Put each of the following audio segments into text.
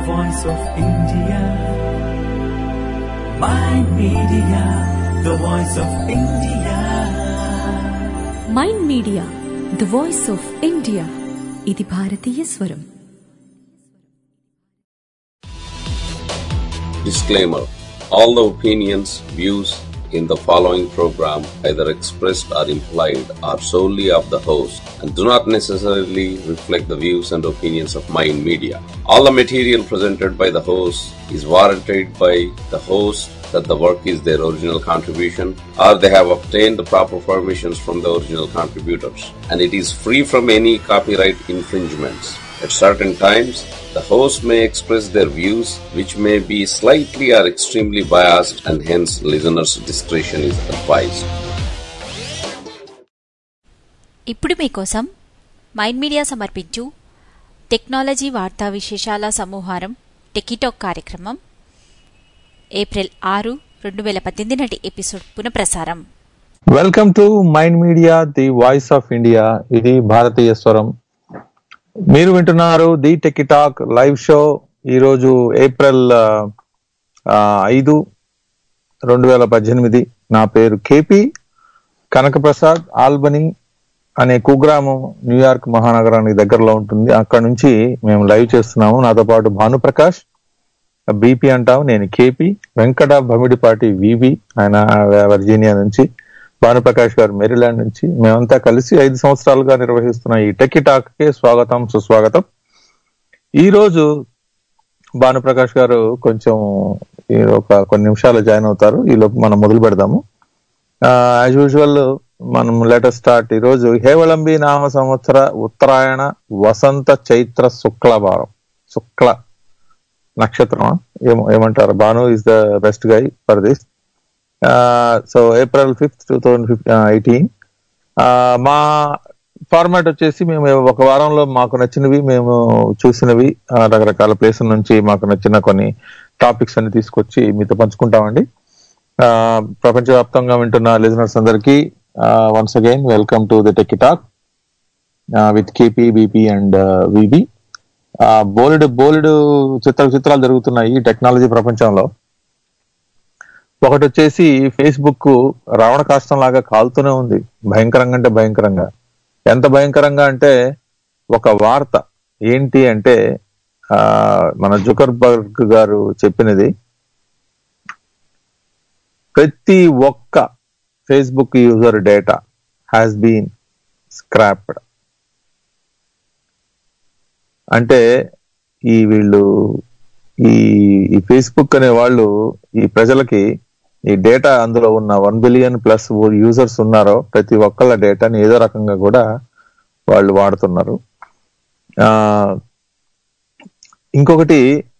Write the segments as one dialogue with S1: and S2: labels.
S1: voice of India. Mind Media, the voice of India.
S2: Mind media the voice of India ఇది భారతీయ స్వరం
S3: Disclaimer All the opinions, views in the following program, either expressed or implied, are solely of the host and do not necessarily reflect the views and opinions of Mind Media. All the material presented by the host is warranted by the host that the work is their original contribution or they have obtained the proper permissions from the original contributors and it is free from any copyright infringements. At certain times, the host may express their views which may be slightly or extremely biased and hence listeners' discretion is advised.
S4: ఇప్పుడు మీకోసం mind media సమర్పించు technology వార్తా విశేషాల సమూహారం టెకిటాక్ కార్యక్రమం April ఆరు రెండు వేల పద్దెనిమిది నాటి ఎపిసోడ్ పునఃప్రసారం
S5: welcome to mind media the voice of India ఇది భారతీయ స్వరం మీరు వింటున్నారు ది టెకిటాక్ లైవ్ షో ఈరోజు ఏప్రిల్ ఆ, ఆ, ఐదు రెండు వేల పద్దెనిమిది నా పేరు కేపీ కనకప్రసాద్ ఆల్బనీ అనే కుగ్రామం న్యూయార్క్ మహానగరానికి దగ్గరలో ఉంటుంది అక్కడ నుంచి మేము లైవ్ చేస్తున్నాము నాతో పాటు భానుప్రకాష్ బీపీ అంటాం నేను కేపీ వెంకట భమిడిపాటి వివి ఆయన వర్జీనియా నుంచి భానుప్రకాష్ గారు మెరీలాండ్ నుంచి మేమంతా కలిసి ఐదు సంవత్సరాలుగా నిర్వహిస్తున్న ఈ టెకి టాక్ కి స్వాగతం సుస్వాగతం ఈ రోజు భానుప్రకాష్ గారు కొంచెం ఈ ఒక కొన్ని నిమిషాలు జాయిన్ అవుతారు ఈ లోపు మనం మొదలు పెడదాము యాజ్ యూజువల్ మనం లెటర్ స్టార్ట్ ఈ రోజు హేవళంబి నామ సంవత్సర ఉత్తరాయణ వసంత చైత్ర శుక్లవారం శుక్ల నక్షత్రం ఏమో ఏమంటారు Bhanu is the best guy for this so April fifth two thousand eighteen మా ఫార్మాట్ వచ్చేసి మేము ఒక వారంలో మాకు నచ్చినవి మేము చూసినవి ఆ, రకరకాల ప్లేసుల నుంచి మాకు నచ్చిన కొన్ని టాపిక్స్ అన్ని తీసుకొచ్చి మీతో పంచుకుంటామండి ఆ, ప్రపంచవ్యాప్తంగా వింటున్న లిజనర్స్ అందరికీ once again welcome to the tech talk with KP BP and V B బోలెడు బోలెడు చిత్ర చిత్రాలు జరుగుతున్నాయి ఈ టెక్నాలజీ ప్రపంచంలో ఒకటి వచ్చేసి ఫేస్బుక్ రావణ కాష్టం లాగా కాలుతూనే ఉంది భయంకరంగా అంటే భయంకరంగా ఎంత భయంకరంగా అంటే ఒక వార్త ఏంటి అంటే ఆ, మన జుకర్బర్గ్ గారు చెప్పినది ప్రతి ఒక్క Facebook user data has been scraped అంటే ఈ వీళ్ళు ఈ ఈ ఫేస్బుక్ అనే వాళ్ళు ఈ ప్రజలకి ఈ డేటా అందులో ఉన్న వన్ బిలియన్ ప్లస్ యూజర్స్ ఉన్నారో ప్రతి ఒక్కళ్ళ డేటాని ఏదో రకంగా కూడా వాళ్ళు వాడుతున్నారు ఆ ఇంకొకటి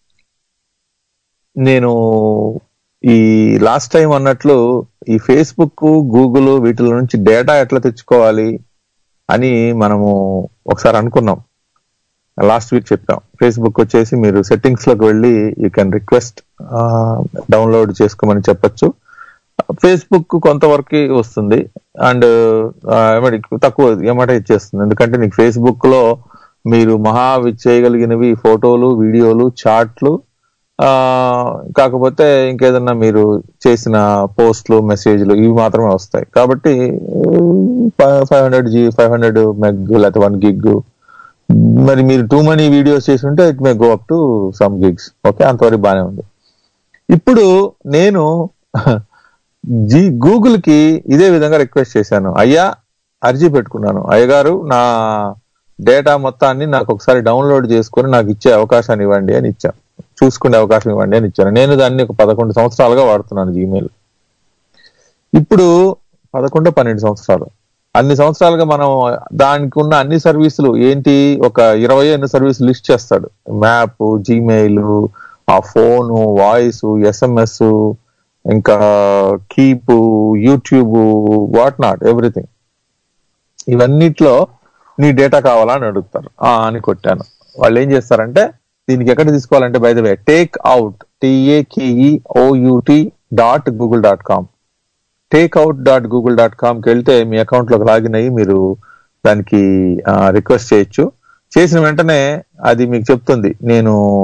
S5: నేను ఈ లాస్ట్ టైం అన్నట్లు ఈ ఫేస్బుక్ గూగుల్ వీటిల నుంచి డేటా ఎట్లా తెచ్చుకోవాలి అని మనము ఒకసారి అనుకున్నాం లాస్ట్ వీక్ చెప్పాం ఫేస్బుక్ వచ్చేసి మీరు సెట్టింగ్స్ లోకి వెళ్ళి యూ కెన్ రిక్వెస్ట్ డౌన్లోడ్ చేసుకోమని చెప్పొచ్చు ఫేస్బుక్ కొంతవరకు వస్తుంది అండ్ తక్కువ ఏమాట ఇచ్చేస్తుంది ఎందుకంటే నీకు ఫేస్బుక్ లో మీరు మహా చేయగలిగినవి ఫోటోలు వీడియోలు చాట్లు ఆ కాకపోతే ఇంకేదన్నా మీరు చేసిన పోస్ట్లు మెసేజ్లు ఇవి మాత్రమే వస్తాయి కాబట్టి five hundred G five hundred meg లేకపోతే వన్ గిగ్ మరి మీరు టూ మనీ వీడియోస్ చేసి ఉంటే it may go up to some gigs okay అంతవరకు బానే ఉంది ఇప్పుడు నేను జీ గూగుల్ కి ఇదే విధంగా రిక్వెస్ట్ చేశాను అయ్యా అర్జీ పెట్టుకున్నాను అయ్యగారు నా డేటా మొత్తాన్ని నాకు ఒకసారి డౌన్లోడ్ చేసుకొని నాకు ఇచ్చే అవకాశాన్ని ఇవ్వండి అని ఇచ్చాను చూసుకునే అవకాశం ఇవ్వండి అని ఇచ్చాను నేను దాన్ని ఒక పదకొండు సంవత్సరాలుగా వాడుతున్నాను జీమెయిల్ ఇప్పుడు పదకొండు పన్నెండు సంవత్సరాలు అన్ని సంవత్సరాలుగా మనం దానికి ఉన్న అన్ని సర్వీసులు ఏంటి ఒక ఇరవై ఎన్ని సర్వీసులు లిస్ట్ చేస్తాడు మ్యాప్ జీమెయిల్ ఆ ఫోన్ వాయిస్ ఎస్ఎంఎస్ ఇంకా keep YouTube what not everything ఇవన్నిట్లో నీ డేటా కావాలా అని అడుగుతారు ఆ అని కొట్టాను వాళ్ళు ఏం చేస్తారంటే దీనికి ఎక్కడ తీసుకోవాలంటే by the way take out T A K E O U T dot Google dot com takeout dot Google dot కామ్కి వెళ్తే మీ అకౌంట్ లోకి లాగిన్ అయ్యి మీరు దానికి రిక్వెస్ట్ చేయొచ్చు చేసిన వెంటనే అది మీకు చెప్తుంది నేను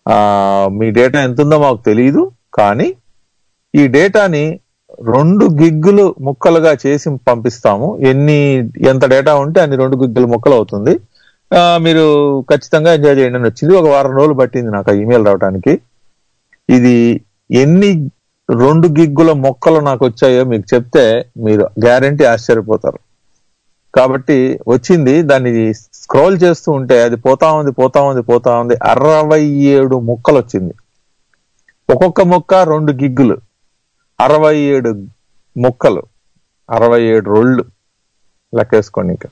S5: ఆ, మీ డేటా ఎంత ఉందో మాకు తెలియదు కానీ ఈ డేటాని రెండు గిగ్గులు ముక్కలుగా చేసి పంపిస్తాము ఎన్ని ఎంత డేటా ఉంటే అన్ని రెండు గిగ్గులు ముక్కలు అవుతుంది ఆ, మీరు ఖచ్చితంగా ఎంజాయ్ చేయండి అని వచ్చింది ఒక వారం రోజులు పట్టింది నాకు ఆ ఇమెయిల్ రావడానికి ఇది ఎన్ని రెండు గిగ్గుల మొక్కలు నాకు వచ్చాయో మీకు చెప్తే మీరు గ్యారంటీ ఆశ్చర్యపోతారు కాబట్టి వచ్చింది దాన్ని స్క్రోల్ చేస్తూ ఉంటే అది పోతా ఉంది పోతా ఉంది పోతా ఉంది అరవై ఏడు ముక్కలు వచ్చింది ఒక్కొక్క మొక్క రెండు గిగ్గులు అరవై ఏడు ముక్కలు అరవై ఏడు రోళ్ళు లెక్కేసుకోండి ఇంకా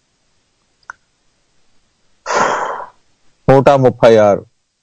S5: నూట ముప్పై ఆరు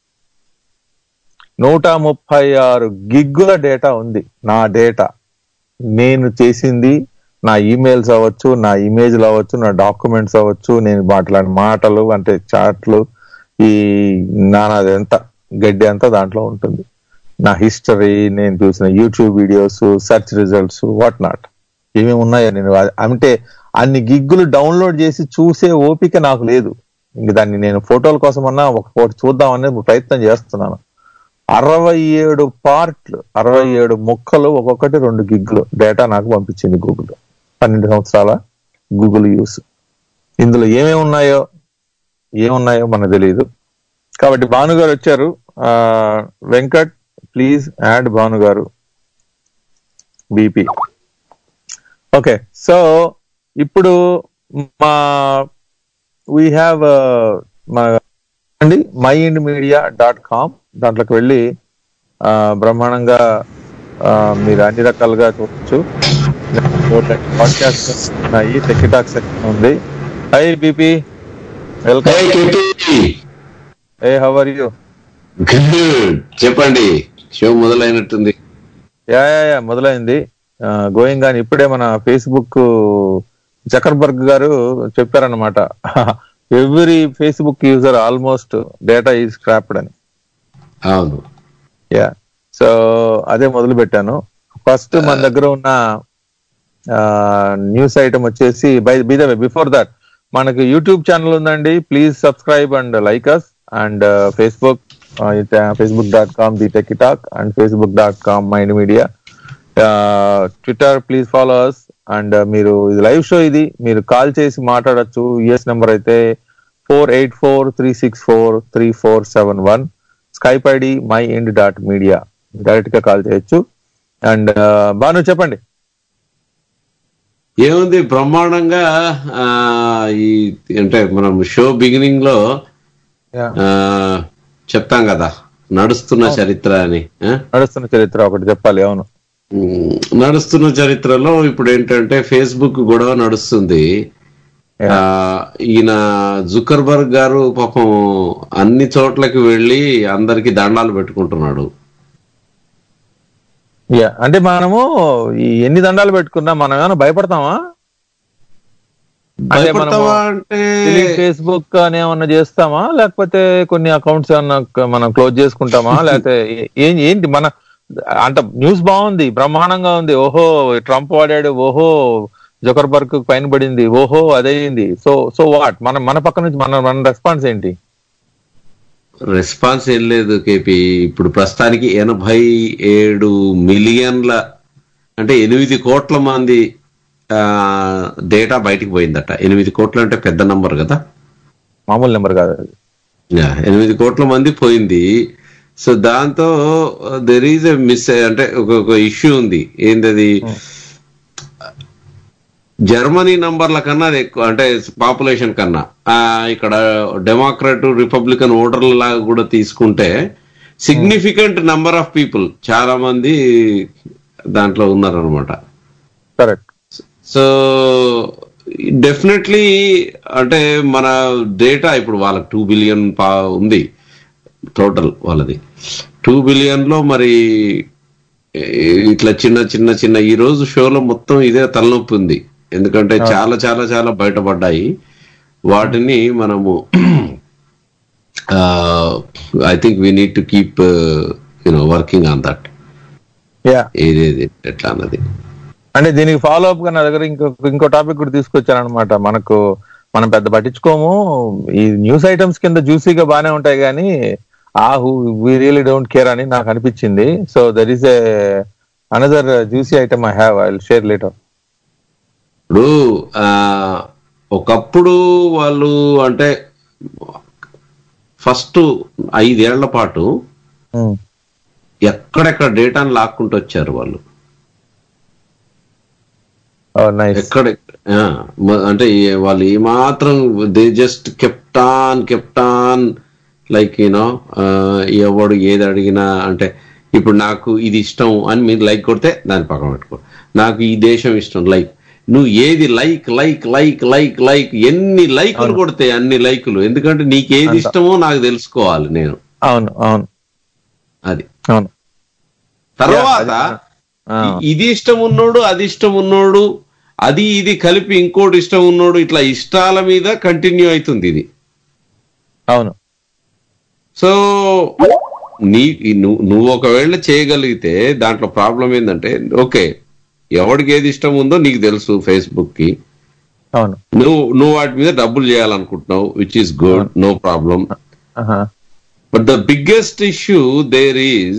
S5: నూట ముప్పై ఆరు గిగ్గుల డేటా ఉంది నా డేటా నేను చేసింది నా ఈమెయిల్స్ అవ్వచ్చు నా ఇమేజ్లు అవ్వచ్చు నా డాక్యుమెంట్స్ అవ్వచ్చు నేను మాట్లాడిన మాటలు అంటే చాట్లు ఈ నానాది ఎంత గడ్డి అంతా దాంట్లో ఉంటుంది నా హిస్టరీ నేను చూసిన YouTube videos search results what not ఏమేమి ఉన్నాయో నేను అ- అంటే అన్ని గిగ్గులు డౌన్లోడ్ చేసి చూసే ఓపిక నాకు లేదు ఇంక దాన్ని నేను ఫోటోల కోసం అన్నా ఒక ఫోటో చూద్దామని ప్రయత్నం చేస్తున్నాను అరవై ఏడు పార్ట్లు అరవై ఏడు ముక్కలు ఒక్కొక్కటి రెండు గిగ్గులు డేటా నాకు పంపించింది గూగుల్ పన్నెండు సంవత్సరాల గూగుల్ యూస్ ఇందులో ఏమేమి ఉన్నాయో ఏమున్నాయో మనకు తెలియదు కాబట్టి భాను గారు వచ్చారు ఆ, వెంకట్ ప్లీజ్ యాడ్ భాను గారు బీపీ ఓకే సో ఇప్పుడు మా వీ హ్యావ్ మన అండి mind media dot com దాంట్లోకి వెళ్ళి ఆ, బ్రహ్మాండంగా ఆ, మీరు అన్ని రకాలుగా చూడొచ్చు పాడ్కాస్ట్ ఉన్నాయి టెక్టాక్ సెక్షన్ ఉంది hi B P welcome uh how are you
S3: good చెప్పండి షో మొదలైనట్టుంది
S5: యా యా యా మొదలైంది గోయింగ్ అని ఇప్పుడే మన ఫేస్బుక్ జకర్బర్గ్ గారు చెప్పారన్నమాట every Facebook user almost data is scraped అని
S3: అవును
S5: యా సో అదే మొదలు పెట్టాను ఫస్ట్ మన దగ్గర ఉన్న న్యూస్ ఐటమ్ వచ్చేసి by be the before that మనకు యూట్యూబ్ ఛానల్ ఉందండి please subscribe and like us and Facebook Facebook dot com the tech talk and Facebook dot com mind media Twitter please follow us and మీరు ఇది live show ఇది మీరు call చేసి మాట్లాడొచ్చు US number అయితే four eight four three six four three four seven one Skype ID mind dot media direct గా call చేయొచ్చు and Bhanu చెప్పండి
S3: ఏముంది బ్రహ్మాండంగా ఆ, ఈ అంటే మనం షో బిగినింగ్ లో ఆ, చెప్తాం కదా నడుస్తున్న చరిత్ర అని ఆ?
S5: నడుస్తున్న చరిత్ర ఒకటి చెప్పాలి అవును
S3: ఉమ్, నడుస్తున్న చరిత్రలో ఇప్పుడు ఏంటంటే ఫేస్బుక్ గొడవ నడుస్తుంది ఆ, ఈయన జుకర్బర్గ్ గారు పాపం అన్ని చోట్లకి వెళ్ళి అందరికి దండాలు పెట్టుకుంటున్నాడు
S5: యా అంటే మనము ఈ ఎన్ని దండాలు పెట్టుకున్నా మనం ఏమైనా భయపడతామా అంటే మనము
S3: భయపడతావా అంటే
S5: ఫేస్బుక్ అని ఏమన్నా చేస్తామా లేకపోతే కొన్ని అకౌంట్స్ ఏమన్నా క- మనం క్లోజ్ చేసుకుంటామా లేకపోతే ఏ- ఏం ఏంటి మన అంత న్యూస్ బాగుంది బ్రహ్మాండంగా ఉంది ఓహో ట్రంప్ వాడాడు ఓహో జొకర్బర్గ్ పైన పడింది ఓహో అదయింది సో సో వాట్ మన మన పక్క నుంచి మన మన రెస్పాన్స్ ఏంటి
S3: రెస్పాన్స్ ఏం లేదు కేపీ ఇప్పుడు ప్రస్తుతానికి ఎనభై ఏడు మిలియన్ల అంటే ఎనిమిది కోట్ల మంది డేటా బయటికి పోయిందట ఎనిమిది కోట్లు అంటే పెద్ద నంబర్ కదా
S5: మామూలు నెంబర్ కాదు అది
S3: యా, ఎనిమిది కోట్ల మంది పోయింది సో దాంతో దెర్ ఈజ్ ఎ మిస్ అంటే ఒక ఒక ఇష్యూ ఉంది ఏంటది జర్మనీ నంబర్ల కన్నా అది ఎక్కువ అంటే పాపులేషన్ కన్నా ఆ, ఇక్కడ డెమోక్రాట్ రిపబ్లికన్ ఓటర్ల లాగా కూడా తీసుకుంటే సిగ్నిఫికెంట్ నంబర్ ఆఫ్ పీపుల్ చాలా మంది దాంట్లో ఉన్నారనమాట
S5: కరెక్ట్
S3: సో డెఫినెట్లీ అంటే మన డేటా ఇప్పుడు వాళ్ళకి టూ బిలియన్ ఉంది టోటల్ వాళ్ళది టూ బిలియన్ లో మరి ఏ- ఇట్లా చిన్న చిన్న చిన్న ఈ రోజు షోలో మొత్తం ఇదే తలనొప్పి ఉంది ఎందుకంటే చాలా చాలా చాలా బయటపడ్డాయి వాటిని మనము I think we need to keep you know working on that
S5: yeah
S3: ఏదేది ఎట్లా అన్నది
S5: అంటే దీనికి ఫాలో అప్ గా నా దగ్గర ఇంకో ఇంకో టాపిక్ కూడా తీసుకొచ్చాను అనమాట మనకు మనం పెద్ద పట్టించుకోము ఈ న్యూస్ ఐటమ్స్ కింద జ్యూసీగా బానే ఉంటాయి కానీ uh who we really don't care అని నాకు అనిపించింది so there is a another juicy item I have I share later
S6: ఇప్పుడు ఆ, ఒకప్పుడు వాళ్ళు అంటే ఫస్ట్ ఐదేళ్ల పాటు ఎక్కడెక్కడ డేటాను లాక్కుంటూ వచ్చారు వాళ్ళు
S5: నైస్
S6: ఎక్కడ ఆ, మ- అంటే ఏ- వాళ్ళు ఏమాత్రం they just kept on kept on like you know ఎవడు ఏది అడిగినా అంటే ఇప్పుడు నాకు ఇది ఇష్టం అని మీరు లైక్ కొడితే దాన్ని పక్కన పెట్టుకో నాకు ఈ దేశం ఇష్టం లైక్ నువ్వు ఏది like like like like like ఎన్ని లైకులు కొడితే అన్ని లైకులు ఎందుకంటే నీకు ఏది ఇష్టమో నాకు తెలుసుకోవాలి నేను
S5: అవును అవును
S6: అది
S5: అవును
S6: తర్వాత
S5: ఆ.
S6: ఇ- ఇది ఇష్టం ఉన్నోడు అది ఇష్టం ఉన్నోడు అది ఇది కలిపి ఇంకోటి ఇష్టం ఉన్నోడు ఇట్లా ఇష్టాల మీద కంటిన్యూ అవుతుంది ఇది
S5: అవును
S6: సో నీ ఈ నువ్వు నువ్వు ఒకవేళ చేయగలిగితే దాంట్లో ప్రాబ్లం ఏంటంటే ఓకే ఎవడికి ఏది ఇష్టం ఉందో నీకు తెలుసు ఫేస్బుక్ కి
S5: అవును
S6: నువ్వు నువ్వు వాటి మీద డబ్బులు చేయాలనుకుంటున్నావు which is good no problem
S5: ఆహా.
S6: But the biggest issue there is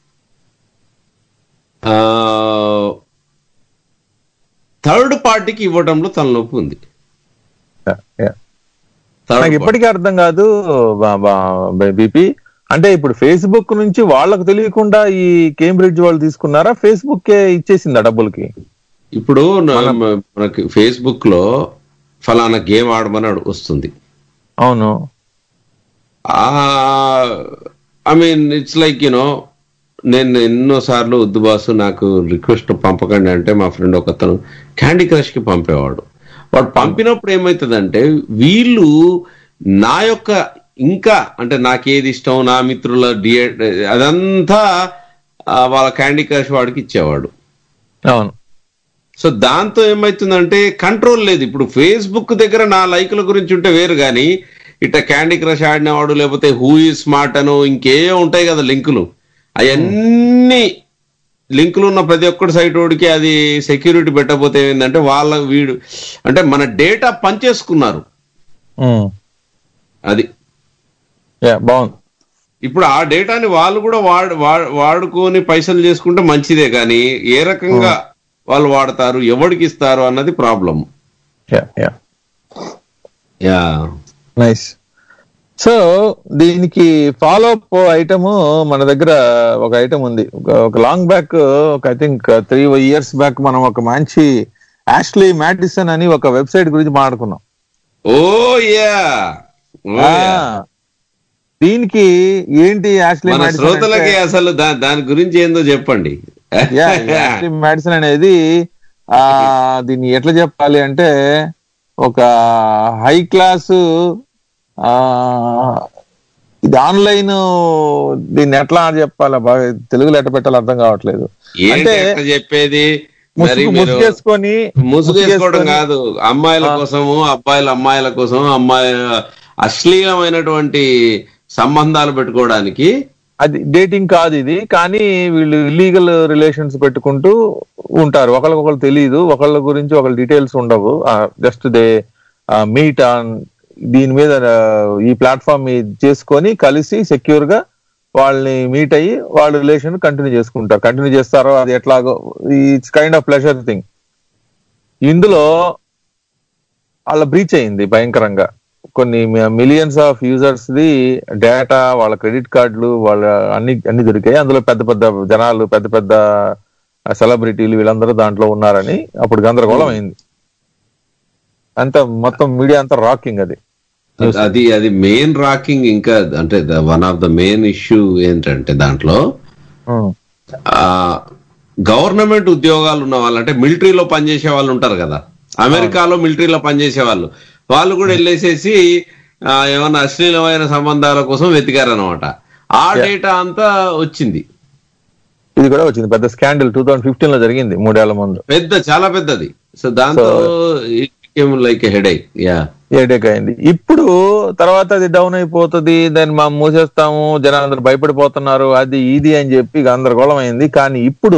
S6: third పార్టీకి ఇవ్వడంలో తలనొప్పి ఉంది
S5: Yeah, yeah.
S6: Third
S5: నాకు
S6: party.
S5: ఇప్పటికీ అర్థం కాదు బీపీ అంటే ఇప్పుడు ఫేస్బుక్ నుంచి వాళ్ళకు తెలియకుండా ఈ కేంబ్రిడ్జ్ వాళ్ళు తీసుకున్నారా ఫేస్బుక్ ఇచ్చేసిందా డబ్బులకి
S6: ఇప్పుడు న- మనకి ఫేస్బుక్ లో ఫలానా గేమ్ ఆడమని అడు- వస్తుంది
S5: అవును
S6: I mean it's like you know నేను ఎన్నో సార్లు వద్దు బాసు నాకు రిక్వెస్ట్ పంపకండి అంటే మా ఫ్రెండ్ ఒకతను క్యాండీ క్రష్ కి పంపేవాడు వాడు పంపినప్పుడు ఏమవుతుందంటే వీళ్ళు నా యొక్క ఇంకా అంటే నాకు ఏది ఇష్టం నా మిత్రుల డిఏ అదంతా ఆ, వాళ్ళ క్యాండీ క్రష్ వాడికి ఇచ్చేవాడు
S5: అవును
S6: సో దాంతో ఏమవుతుందంటే కంట్రోల్ లేదు ఇప్పుడు ఫేస్బుక్ దగ్గర నా లైకుల గురించి ఉంటే వేరు కానీ ఇట్లా క్యాండీ క్రష్ ఆడినవాడు లేకపోతే హూ ఈ స్మార్ట్ అనో ఇంకే ఉంటాయి కదా లింకులు అవన్నీ లింకులు ఉన్న ప్రతి ఒక్కటి సైట్ వాడికి అది సెక్యూరిటీ పెట్టకపోతే ఏంటంటే వాళ్ళ వీడు అంటే మన డేటా పంచేసుకున్నారు
S5: ఉమ్.
S6: అది
S5: యా బాగుంది
S6: ఇప్పుడు ఆ డేటాని వాళ్ళు కూడా వాడు వా- వాడుకొని పైసలు చేసుకుంటే మంచిదే కానీ ఏ రకంగా వాళ్ళు వాడతారు ఎవరికి ఇస్తారు అన్నది problem
S5: yeah yeah
S6: yeah
S5: nice so దీనికి ఫాలో అప్ ఐటమ్ మన దగ్గర ఒక ఐటమ్ ఉంది ఒక- ఒక లాంగ్ బ్యాక్ ఒక I think three years back మనం ఒక మంచి యాష్లీ మ్యాడిసన్ అని ఒక వెబ్సైట్ గురించి మాట్లాడుకున్నాం
S6: ఓ యా
S5: ఆ, దీనికి ఏంటి యాష్లీ
S6: మన శ్రోతలకి అసలు దా- దాని గురించి ఏందో చెప్పండి
S5: యాష్లీ మ్యాడిసన్ అనేది ఆ దీన్ని ఎట్లా చెప్పాలి అంటే ఒక హై క్లాస్ ఆ ఇది ఆన్లైన్ దీన్ని ఎట్లా చెప్పాలి బాగా తెలుగులో ఎట్లా పెట్టాలో అర్థం కావట్లేదు
S6: ఏంటి
S5: అంటే
S6: ఎట్లా చెప్పేది మరి
S5: ముసుగు
S6: మీరు
S5: ముసుగేసుకొని
S6: ముసుగేసుకోవడం
S5: ముసుగేసుకొని-
S6: కాదు అమ్మాయిల కోసము అబ్బాయిల అమ్మాయిల కోసం అమ్మాయి అశ్లీలమైనటువంటి సంబంధాలు పెట్టుకోవడానికి
S5: అది డేటింగ్ కాదు ఇది కానీ వీళ్ళు ఇల్లీగల్ రిలేషన్స్ పెట్టుకుంటూ ఉంటారు ఒకరికొకరు తెలియదు ఒకళ్ళ గురించి ఒకళ్ళ డీటెయిల్స్ ఉండవు జస్ట్ దే మీట్ ఆన్ దీని మీద ఆ, ఈ ప్లాట్ఫామ్ చేసుకొని కలిసి సెక్యూర్ గా వాళ్ళని మీట్ అయ్యి వాళ్ళ రిలేషన్ కంటిన్యూ చేసుకుంటారు కంటిన్యూ చేస్తారో అది ఎట్లాగో it's kind of pleasure thing ఇందులో వాళ్ళ బ్రీచ్ అయింది భయంకరంగా కొన్ని millions of users the data వాళ్ళ క్రెడిట్ కార్డులు వాళ్ళ అన్ని అన్ని దొరికాయి అందులో పెద్ద పెద్ద జనాలు పెద్ద పెద్ద సెలబ్రిటీలు వీళ్ళందరూ దాంట్లో ఉన్నారని అప్పుడు గందరగోళం అయింది అంత మొత్తం మీడియా అంతా రాకింగ్ అది
S6: అది అది మెయిన్ రాకింగ్ ఇంకా అంటే one of the main issue ఏంటంటే దాంట్లో
S5: ఉమ్,
S6: గవర్నమెంట్ ఉద్యోగాలు ఉన్న వాళ్ళు అంటే మిలిటరీలో పనిచేసే వాళ్ళు ఉంటారు కదా అమెరికాలో మిలిటరీలో పనిచేసే వాళ్ళు వాళ్ళు కూడా వెళ్ళేసేసి ఆ, ఏమన్నా అశ్లీలమైన సంబంధాల కోసం వెతికారనమాట ఆ డేటా అంతా వచ్చింది
S5: ఇది కూడా వచ్చింది పెద్ద స్కాండల్ టూ థౌసండ్ ఫిఫ్టీన్ లో జరిగింది మూడేళ్ల ముందు
S6: పెద్ద చాలా పెద్దది సో దాంతో లైక్ హెడేక్ యా
S5: ఏడేక్ అయింది ఇప్పుడు తర్వాత అది డౌన్ అయిపోతుంది దాన్ని మనం మూసేస్తాము జనాలందరూ భయపడిపోతున్నారు అది ఇది అని చెప్పి గందరగోళం అయింది కానీ ఇప్పుడు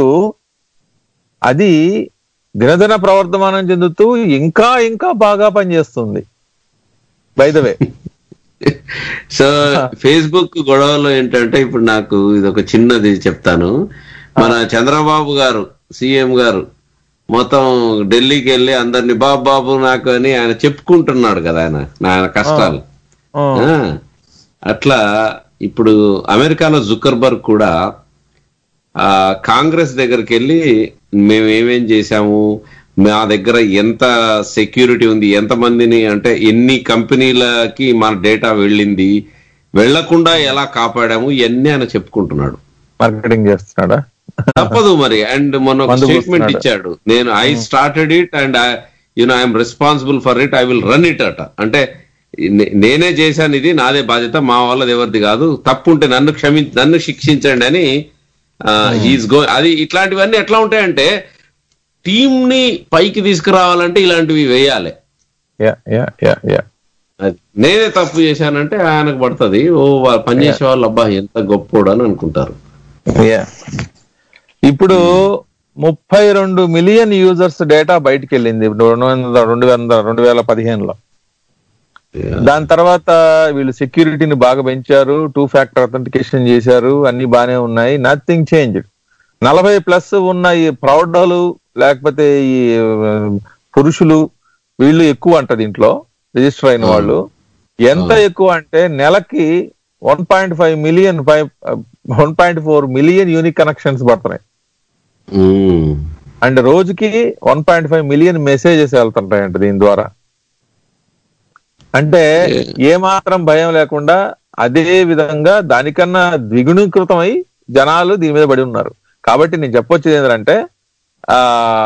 S5: అది దినదిన ప్రవర్తమానం చెందుతూ ఇంకా ఇంకా బాగా పనిచేస్తుంది by the way
S6: so Facebook గొడవలో ఏంటంటే ఇప్పుడు నాకు ఇది ఒక చిన్నది చెప్తాను మన చంద్రబాబు గారు సీఎం గారు మొత్తం ఢిల్లీకి వెళ్ళి అందరిని బాబు బాబు నాకు అని ఆయన చెప్పుకుంటున్నాడు కదా ఆయన ఆయన కష్టాలు
S5: ఆ,
S6: ఆ, అట్లా ఇప్పుడు అమెరికాలో జుకర్బర్గ్ కూడా ఆ కాంగ్రెస్ దగ్గరికి వెళ్ళి మేము ఏమేం చేశాము మా దగ్గర ఎంత సెక్యూరిటీ ఉంది ఎంత మందిని అంటే ఎన్ని కంపెనీలకి మన డేటా వెళ్ళింది వెళ్లకుండా ఎలా కాపాడాము ఇవన్నీ ఆయన చెప్పుకుంటున్నాడు
S5: మార్కెటింగ్ చేస్తున్నాడా
S6: తప్పదు మరి అండ్ మొన్న ఒక
S5: మందు
S6: స్టేట్మెంట్
S5: పోస్తున్నాడు.
S6: ఇచ్చాడు నేను I started it and you know I'm responsible for it I will run it అట అంటే నే- నేనే చేశాను ఇది నాదే బాధ్యత మా వాళ్ళది ఎవరిది కాదు తప్పు ఉంటే నన్ను క్షమి నన్ను శిక్షించండి అని హీస్ గో అది ఇట్లాంటివన్నీ ఎట్లా ఉంటాయంటే టీమ్ ని పైకి తీసుకురావాలంటే ఇలాంటివి వేయాలి
S5: యా యా యా యా
S6: అది నేనే తప్పు చేశానంటే ఆయనకు పడుతుంది ఓ వా- పనిచేసే వాళ్ళు అబ్బా ఎంత గొప్పోడు అని అనుకుంటారు
S5: యా ఇప్పుడు ముప్పై రెండు మిలియన్ యూజర్స్ డేటా బయటికి వెళ్ళింది రెండు వందల రెండు వేల రెండు వేల పదిహేనులో దాని తర్వాత వీళ్ళు సెక్యూరిటీని బాగా పెంచారు టూ ఫ్యాక్టర్ అథెంటికేషన్ చేశారు అన్ని బానే ఉన్నాయి నథింగ్ చేంజ్ నలభై ప్లస్ ఉన్న ఈ ప్రౌఢలు లేకపోతే ఈ ఆ, పురుషులు వీళ్ళు ఎక్కువ అంట దీంట్లో రిజిస్టర్ అయిన వాళ్ళు ఎంత ఎక్కువ అంటే నెలకి one point five million five one point four million unique connections పడుతున్నాయి
S6: మ్మ్.
S5: అండ్ రోజుకి one point five million messages వెళ్తుంటాయంట దీని ద్వారా అంటే ఏ మాత్రం భయం లేకుండా అదే విధంగా దానికన్నా ద్విగుణీకృతమై జనాలు దీని మీద పడి ఉన్నారు కాబట్టి నేను చెప్పొచ్చేది ఏంటంటే ఆ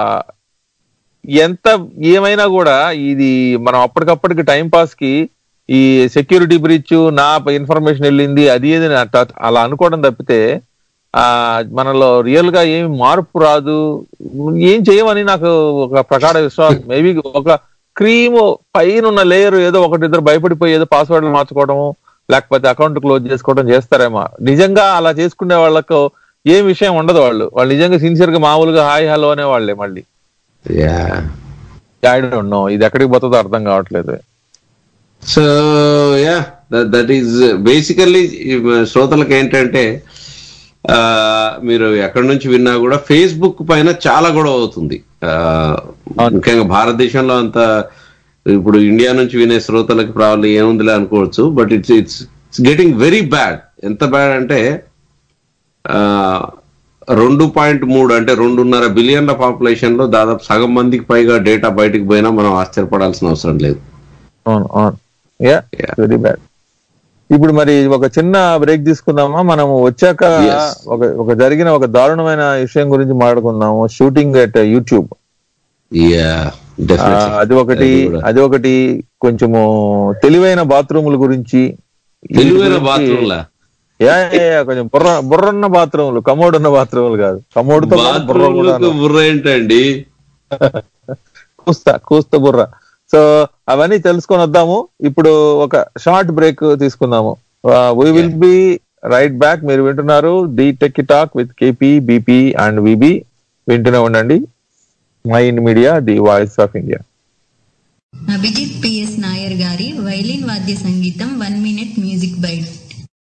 S5: ఎంత ఏమైనా కూడా ఇది మనం అప్పటికప్పటికి టైం పాస్ కి ఈ సెక్యూరిటీ బ్రీచ్ నా ఇన్ఫర్మేషన్ వెళ్ళింది అది ఏది అని అట్ట- అలా అనుకోవడం తప్పితే ఆ మనలో రియల్ గా ఏమి మార్పు రాదు ఏం చేయమని నాకు ఒక ప్రకార విశ్వాసం మేబీ ఒక క్రీమ్ పైన ఉన్న లేయర్ ఏదో ఒకటి ఇద్దరు భయపడిపోయి ఏదో పాస్వర్డ్లు మార్చుకోవడము లేకపోతే అకౌంట్ క్లోజ్ చేసుకోవడం చేస్తారేమో నిజంగా అలా చేసుకునే వాళ్ళకు ఏం విషయం ఉండదు వాళ్ళు వాళ్ళు నిజంగా సిన్సియర్ గా మామూలుగా హాయ్ హలో అనే వాళ్ళే మళ్ళీ
S6: Yeah.
S5: ఐ డోంట్ నో ఇది ఎక్కడికి పోతుందో అర్థం కావట్లేదు
S6: so yeah that is basically శ్రోతలకు ఏంటంటే ఆ, మీరు ఎక్కడి నుంచి విన్నా కూడా ఫేస్బుక్ పైన చాలా గొడవ అవుతుంది ఆ, ముఖ్యంగా భారతదేశంలో అంత ఇప్పుడు ఇండియా నుంచి వినే శ్రోతలకు ప్రాబ్లం ఏముందిలే అనుకోవచ్చు but it's it's it's getting very bad ఎంత బ్యాడ్ అంటే ఆ, రెండు పాయింట్ మూడు అంటే రెండున్నర బిలియన్ల పాపులేషన్ లో దాదాపు సగం మందికి పైగా డేటా బయటికి పోయినా మనం ఆశ్చర్యపడాల్సిన అవసరం లేదు
S5: అవును అవును యా
S6: Yeah.
S5: వెరీ బ్యాడ్ ఇప్పుడు మరి ఒక చిన్న బ్రేక్ తీసుకుందామా మనం వచ్చాక
S6: Yes.
S5: ఒక ఒక జరిగిన ఒక దారుణమైన విషయం గురించి మాట్లాడుకుందాము shooting at YouTube
S6: yeah definitely
S5: అది ఒకటి
S6: అది కూడా.
S5: అది ఒకటి కొంచెము తెలివైన బాత్రూముల గురించి
S6: తెలివైన
S5: వీటి గురించి-
S6: బాత్రూమ్ లా
S5: యా, యా, యా, కొంచెం బుర్ర బుర్రన్న బాత్రూములు కమోడ్ ఉన్న బాత్రూములు కాదు కమోడ్తో పాటు బుర్ర కూడా
S6: బాత్రూమ్ బుర్ర ఏంటండి
S5: కూస్తా కూస్తా బుర్ర సో అవన్నీ తెలుసుకొని వద్దాము ఇప్పుడు ఒక షార్ట్ బ్రేక్ తీసుకుందాము we will be right back మీరు వింటున్నారు the tech talk with KP BP and V B వింటూనే ఉండండి mind media the voice of India
S7: Abhijit P S Nair గారి వైలిన్ వాద్య సంగీతం one minute music byte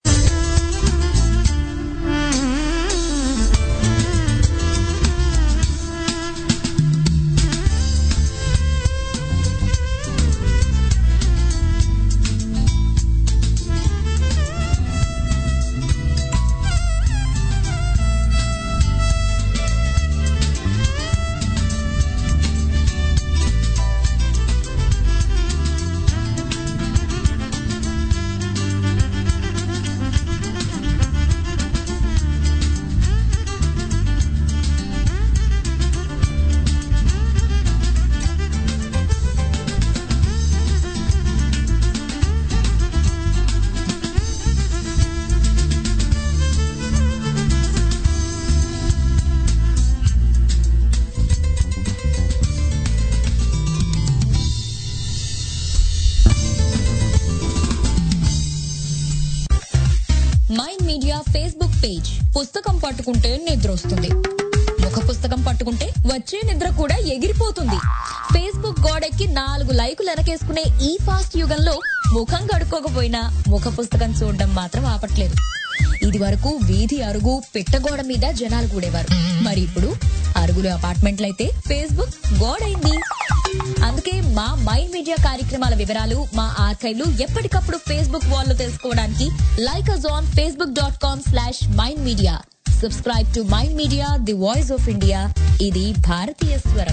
S8: mind media Facebook page పుస్తకం పట్టుకుంటే నిద్ర వస్తుంది ముఖ పుస్తకం పట్టుకుంటే వచ్చే నిద్ర కూడా ఎగిరిపోతుంది ఫేస్బుక్ గోడెక్కి నాలుగు లైకులు వెనకేసుకునే ఈ ఫాస్ట్ యుగంలో ముఖం కడుక్కోకపోయినా ముఖ పుస్తకం చూడడం మాత్రం ఆపట్లేదు ఇది వరకు వీధి అరుగు పిట్టగోడ మీద జనాలు కూడేవారు మరి ఇప్పుడు అరుగులు అపార్ట్మెంట్లయితే ఫేస్బుక్ గోడైంది అందుకే మా మైండ్ మీడియా కార్యక్రమాల వివరాలు మా ఆర్కైవ్లు ఎప్పటికప్పుడు ఫేస్బుక్ వాల్ లో తెలుసుకోవడానికి like us on Facebook dot com slash mind media subscribe to mind media the voice of India ఇది భారతీయ స్వరం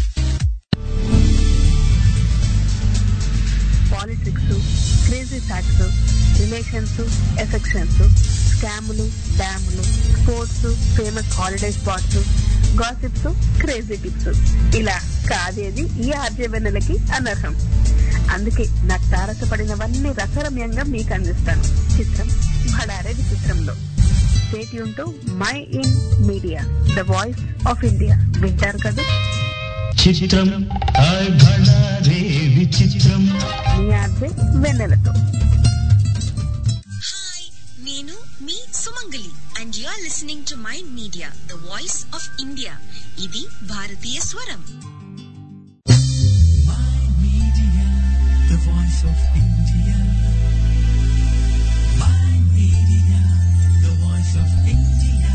S9: politics crazy facts relations affections స్కాములు డ్యాములు sports famous holiday spots gossips crazy tips ఇలా కాదేది ఈ ఆర్జవెన్నెలకి అనర్హం అందుకే నాకు తారసపడినవన్నీ రసరమ్యంగా మీకు అందిస్తాను చిత్రం భడారే విచిత్రంలో state to mind media the voice of India వింటారు కదా
S1: చిత్రం హాయ్ భళా రే విచిత్రం
S9: మీ ఆర్జే వెన్నెలతో
S10: హాయ్ నేను మీ Sumangali and you are listening to mind media the voice of India ఇది భారతీయ స్వరం
S1: the voice of India. My media, the voice of India.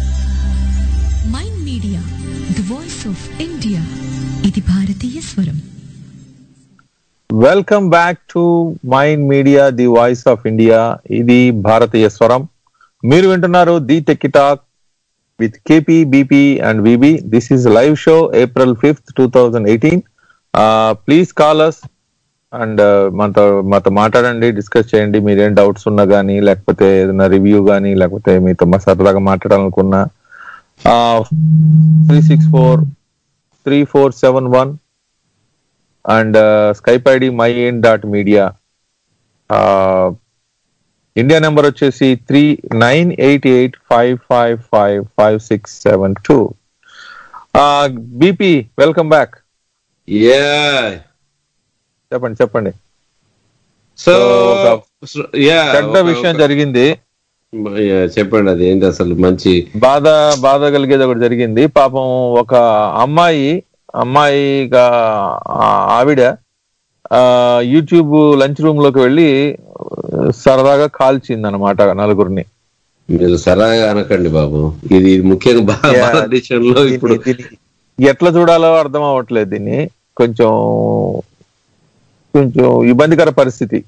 S2: Mind media the voice of India ఇది భారతీయ స్వరం
S5: welcome back to mind media the voice of India ఇది భారతీయ స్వరం మీరు వింటున్నారు the techie talk with KP BP and V B this is live show April fifth two thousand eighteen please call us and మనతో మాతో మాట్లాడండి డిస్కస్ చేయండి మీరేం డౌట్స్ ఉన్నా కానీ లేకపోతే ఏదైనా రివ్యూ కానీ లేకపోతే మీతో మా సరదాగా మాట్లాడాలనుకున్నా three six four three four seven one and Skype ID mind dot media India number వచ్చేసి three nine eight eight five five five five six seven two BP welcome back
S6: yeah
S5: చెప్పండి చెప్పండి
S6: so
S5: ఒక
S6: yeah
S5: చెడ్డ విషయం జరిగింది
S6: చెప్పండి అది ఏంటి అసలు మంచి
S5: బాధ బాధ కలిగేది ఒకటి జరిగింది పాపం ఒక అమ్మాయి అమ్మాయిగా ఆ- ఆవిడ ఆ, యూట్యూబ్ లంచ్ రూమ్ లోకి వెళ్ళి సరదాగా కాల్చింది అనమాట నలుగురిని
S6: మీరు సరదాగా అనకండి బాబు ఇది ముఖ్యంగా భా-
S5: Yeah.
S6: భారతదేశంలో ఇప్పుడు
S5: దీన్ని- దీన్ని ఎట్లా చూడాలో అర్థం అవ్వట్లేదు దీన్ని కొంచెం కొంచెం ఇబ్బందికర పరిస్థితి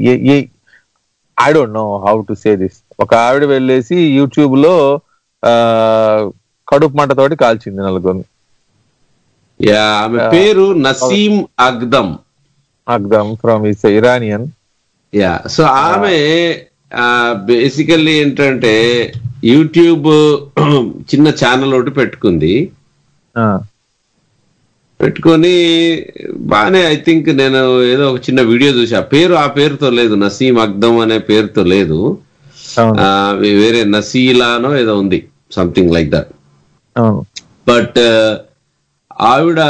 S5: I don't know how to say this ఒక ఆవిడ వెళ్ళేసి యూట్యూబ్ లో ఆ, కడుపు మంటతోటి కాల్చింది నలుగురిని
S6: యా ఆమె పేరు Nasim Aghdam
S5: Aghdam from is Iranian
S6: yeah so ఆమె బేసికల్లీ ఏంటంటే యూట్యూబ్ చిన్న ఛానల్ ఒకటి పెట్టుకుంది పెట్టుకొని బాగానే ఐ థింక్ నేను ఏదో ఒక చిన్న వీడియో చూసా పేరు ఆ పేరుతో లేదు నసీం అగ్దమ్ అనే పేరుతో లేదు ఆ, వేరే నసీలానో ఏదో ఉంది సంథింగ్ లైక్ దట్
S5: అవును
S6: బట్ ఆవిడ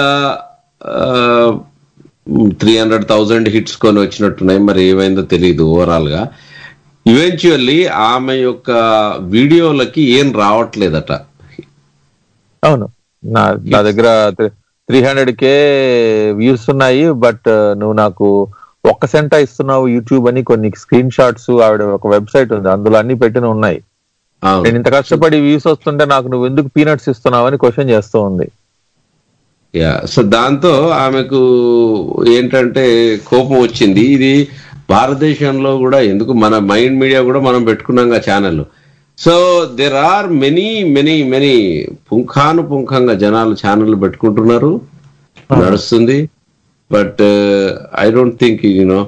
S6: త్రీ హండ్రెడ్ థౌజండ్ హిట్స్ కొని వచ్చినట్టున్నాయి మరి ఏమైందో తెలియదు ఓవరాల్ గా ఈవెన్చువల్లీ ఆమె యొక్క వీడియోలకి ఏం రావట్లేదట
S5: అవును నా నా దగ్గర త్రీ హండ్రెడ్ కే వ్యూస్ ఉన్నాయి బట్ నువ్వు నాకు ఒక్క సెంట ఇస్తున్నావు యూట్యూబ్ అని కొన్ని స్క్రీన్ షాట్స్ ఆవిడ ఒక వెబ్సైట్ ఉంది అందులో అన్ని పెట్టిన ఉన్నాయి
S6: అవును.
S5: నేను ఇంత కష్టపడి వ్యూస్ వస్తుంటే నాకు నువ్వు ఎందుకు పీనట్స్ ఇస్తున్నావు అని క్వశ్చన్ చేస్తూ ఉంది
S6: యా సో దాంతో ఆమెకు ఏంటంటే కోపం వచ్చింది ఇది భారతదేశంలో కూడా ఎందుకు మన మైండ్ మీడియా కూడా మనం పెట్టుకున్నాం channel so there are many many many పుంఖాను పుంఖంగా జనాలు ఛానల్ పెట్టుకుంటున్నారు నడుస్తుంది but I don't think you know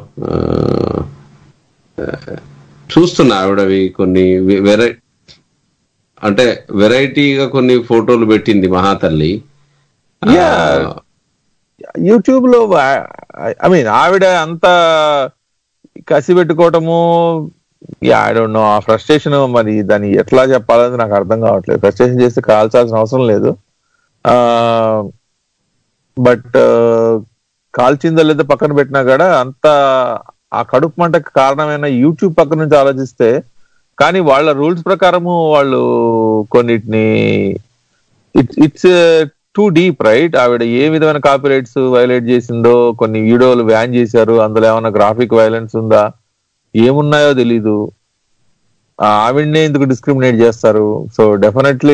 S6: చూస్తున్నా ఆవిడవి కొన్ని వెరై అంటే వెరైటీగా కొన్ని ఫోటోలు పెట్టింది మహాతల్లి
S5: యూట్యూబ్ లో ఐ మీన్ ఆవిడ అంత కసి పెట్టుకోవటము ఐ డోంట్ నో ఆ ఫ్రస్ట్రేషన్ మరి దాన్ని ఎట్లా చెప్పాలని నాకు అర్థం కావట్లేదు ఫ్రస్ట్రేషన్ చేస్తే కాల్చాల్సిన అవసరం లేదు బట్ కాల్చిందో లేదో పక్కన పెట్టినా కూడా అంత ఆ కడుపు మంటకు కారణమైన యూట్యూబ్ పక్క నుంచి ఆలోచిస్తే కానీ వాళ్ళ రూల్స్ ప్రకారము వాళ్ళు కొన్నిటిని ఇట్స్ టూ డీప్ రైట్ ఆవిడ ఏ విధమైన కాపీ రైట్స్ వైలేట్ చేసిందో కొన్ని వీడియోలు బ్యాన్ చేశారు అందులో ఏమైనా గ్రాఫిక్ వైలెన్స్ ఉందా ఏమున్నాయో తెలీదు ఆ, ఆవిడనే ఎందుకు డిస్క్రిమినేట్ చేస్తారు సో డెఫినెట్లీ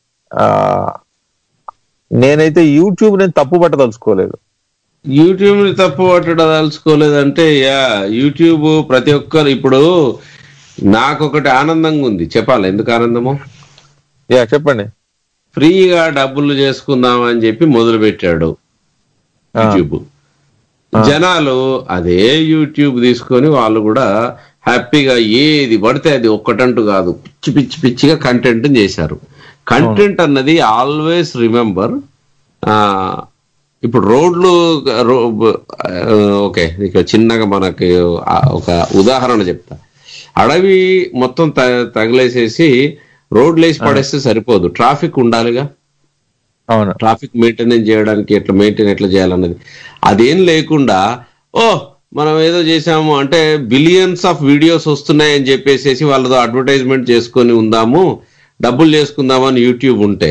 S5: నేనైతే యూట్యూబ్ నేను తప్పు పట్టదలుచుకోలేదు
S6: యూట్యూబ్ ని తప్పు పట్టదలుచుకోలేదంటే యా యూట్యూబ్ ప్రతి ఒక్కరు ఇప్పుడు నాకు ఒకటి ఆనందంగా ఉంది చెప్పాలి ఎందుకు ఆనందము
S5: యా చెప్పండి
S6: ఫ్రీగా డబ్బులు చేసుకుందాం అని చెప్పి మొదలు పెట్టాడు యూట్యూబ్ జనాలు అదే యూట్యూబ్ తీసుకొని వాళ్ళు కూడా హ్యాపీగా ఏది పడితే అది ఒక్కటంటూ కాదు పిచ్చి పిచ్చి పిచ్చిగా కంటెంట్ చేశారు కంటెంట్ అన్నది ఆల్వేస్ రిమెంబర్ ఇప్పుడు రోడ్లు రో- ఆ, ఓకే ఇక చిన్నగా మనకి ఆ, ఒక ఉదాహరణ చెప్తా అడవి మొత్తం త- తగిలేసేసి రోడ్లు వేసి పడేస్తే సరిపోదు ట్రాఫిక్ ఉండాలిగా
S5: అవును
S6: ట్రాఫిక్ మెయింటెనెన్స్ చేయడానికి ఎట్లా మెయింటైన్ ఎట్లా చేయాలన్నది అదేం లేకుండా ఓ మనం ఏదో చేసాము అంటే బిలియన్స్ ఆఫ్ వీడియోస్ వస్తున్నాయి అని చెప్పేసి వాళ్ళతో అడ్వర్టైజ్మెంట్ చేసుకొని ఉందాము డబ్బులు చేసుకుందాము అని యూట్యూబ్ ఉంటే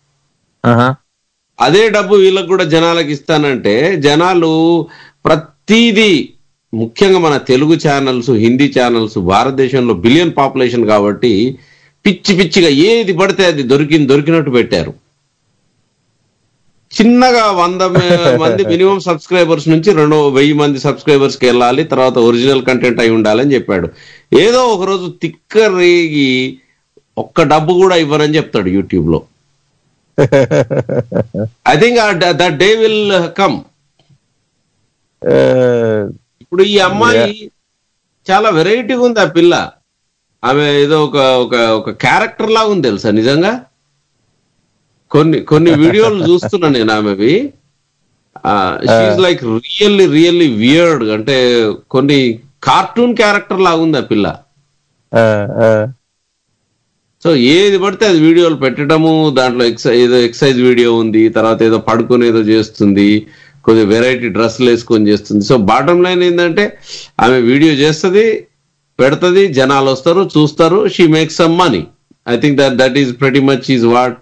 S6: అదే డబ్బు వీళ్ళకి కూడా జనాలకు ఇస్తానంటే జనాలు ప్రతిదీ ముఖ్యంగా మన తెలుగు ఛానల్స్ హిందీ ఛానల్స్ భారతదేశంలో బిలియన్ పాపులేషన్ కాబట్టి పిచ్చి పిచ్చిగా ఏది పడితే అది దొరికింది దొరికినట్టు పెట్టారు చిన్నగా వంద మ- మంది మినిమం సబ్స్క్రైబర్స్ నుంచి రెండు వెయ్యి మంది సబ్స్క్రైబర్స్ కి వెళ్ళాలి తర్వాత ఒరిజినల్ కంటెంట్ అయి ఉండాలని చెప్పాడు ఏదో ఒక రోజు తిక్క రేగి ఒక్క డబ్బు కూడా ఇవ్వరని చెప్తాడు యూట్యూబ్ లో I think that day will come ఇప్పుడు ఈ అమ్మాయి చాలా వెరైటీగా ఉంది ఆ పిల్ల ఆమె ఏదో ఒక ఒక ఒక క్యారెక్టర్ లాగా ఉంది తెలుసా నిజంగా కొన్ని కొన్ని వీడియోలు చూస్తున్నా నేను ఆమెవి she like really really weird అంటే కొన్ని కార్టూన్ క్యారెక్టర్ లాగా ఉంది ఆ పిల్ల సో ఏది పడితే అది వీడియోలు పెట్టడము దాంట్లో ఎక్సైజ్ ఏదో ఎక్సైజ్ వీడియో ఉంది తర్వాత ఏదో పడుకొని ఏదో చేస్తుంది కొద్దిగా వెరైటీ డ్రెస్సులు వేసుకొని చేస్తుంది సో బాటమ్ లైన్ ఏంటంటే ఆమె వీడియో చేస్తుంది పెడుతుంది జనాలు వస్తారు చూస్తారు she makes some money I think that that is pretty much is what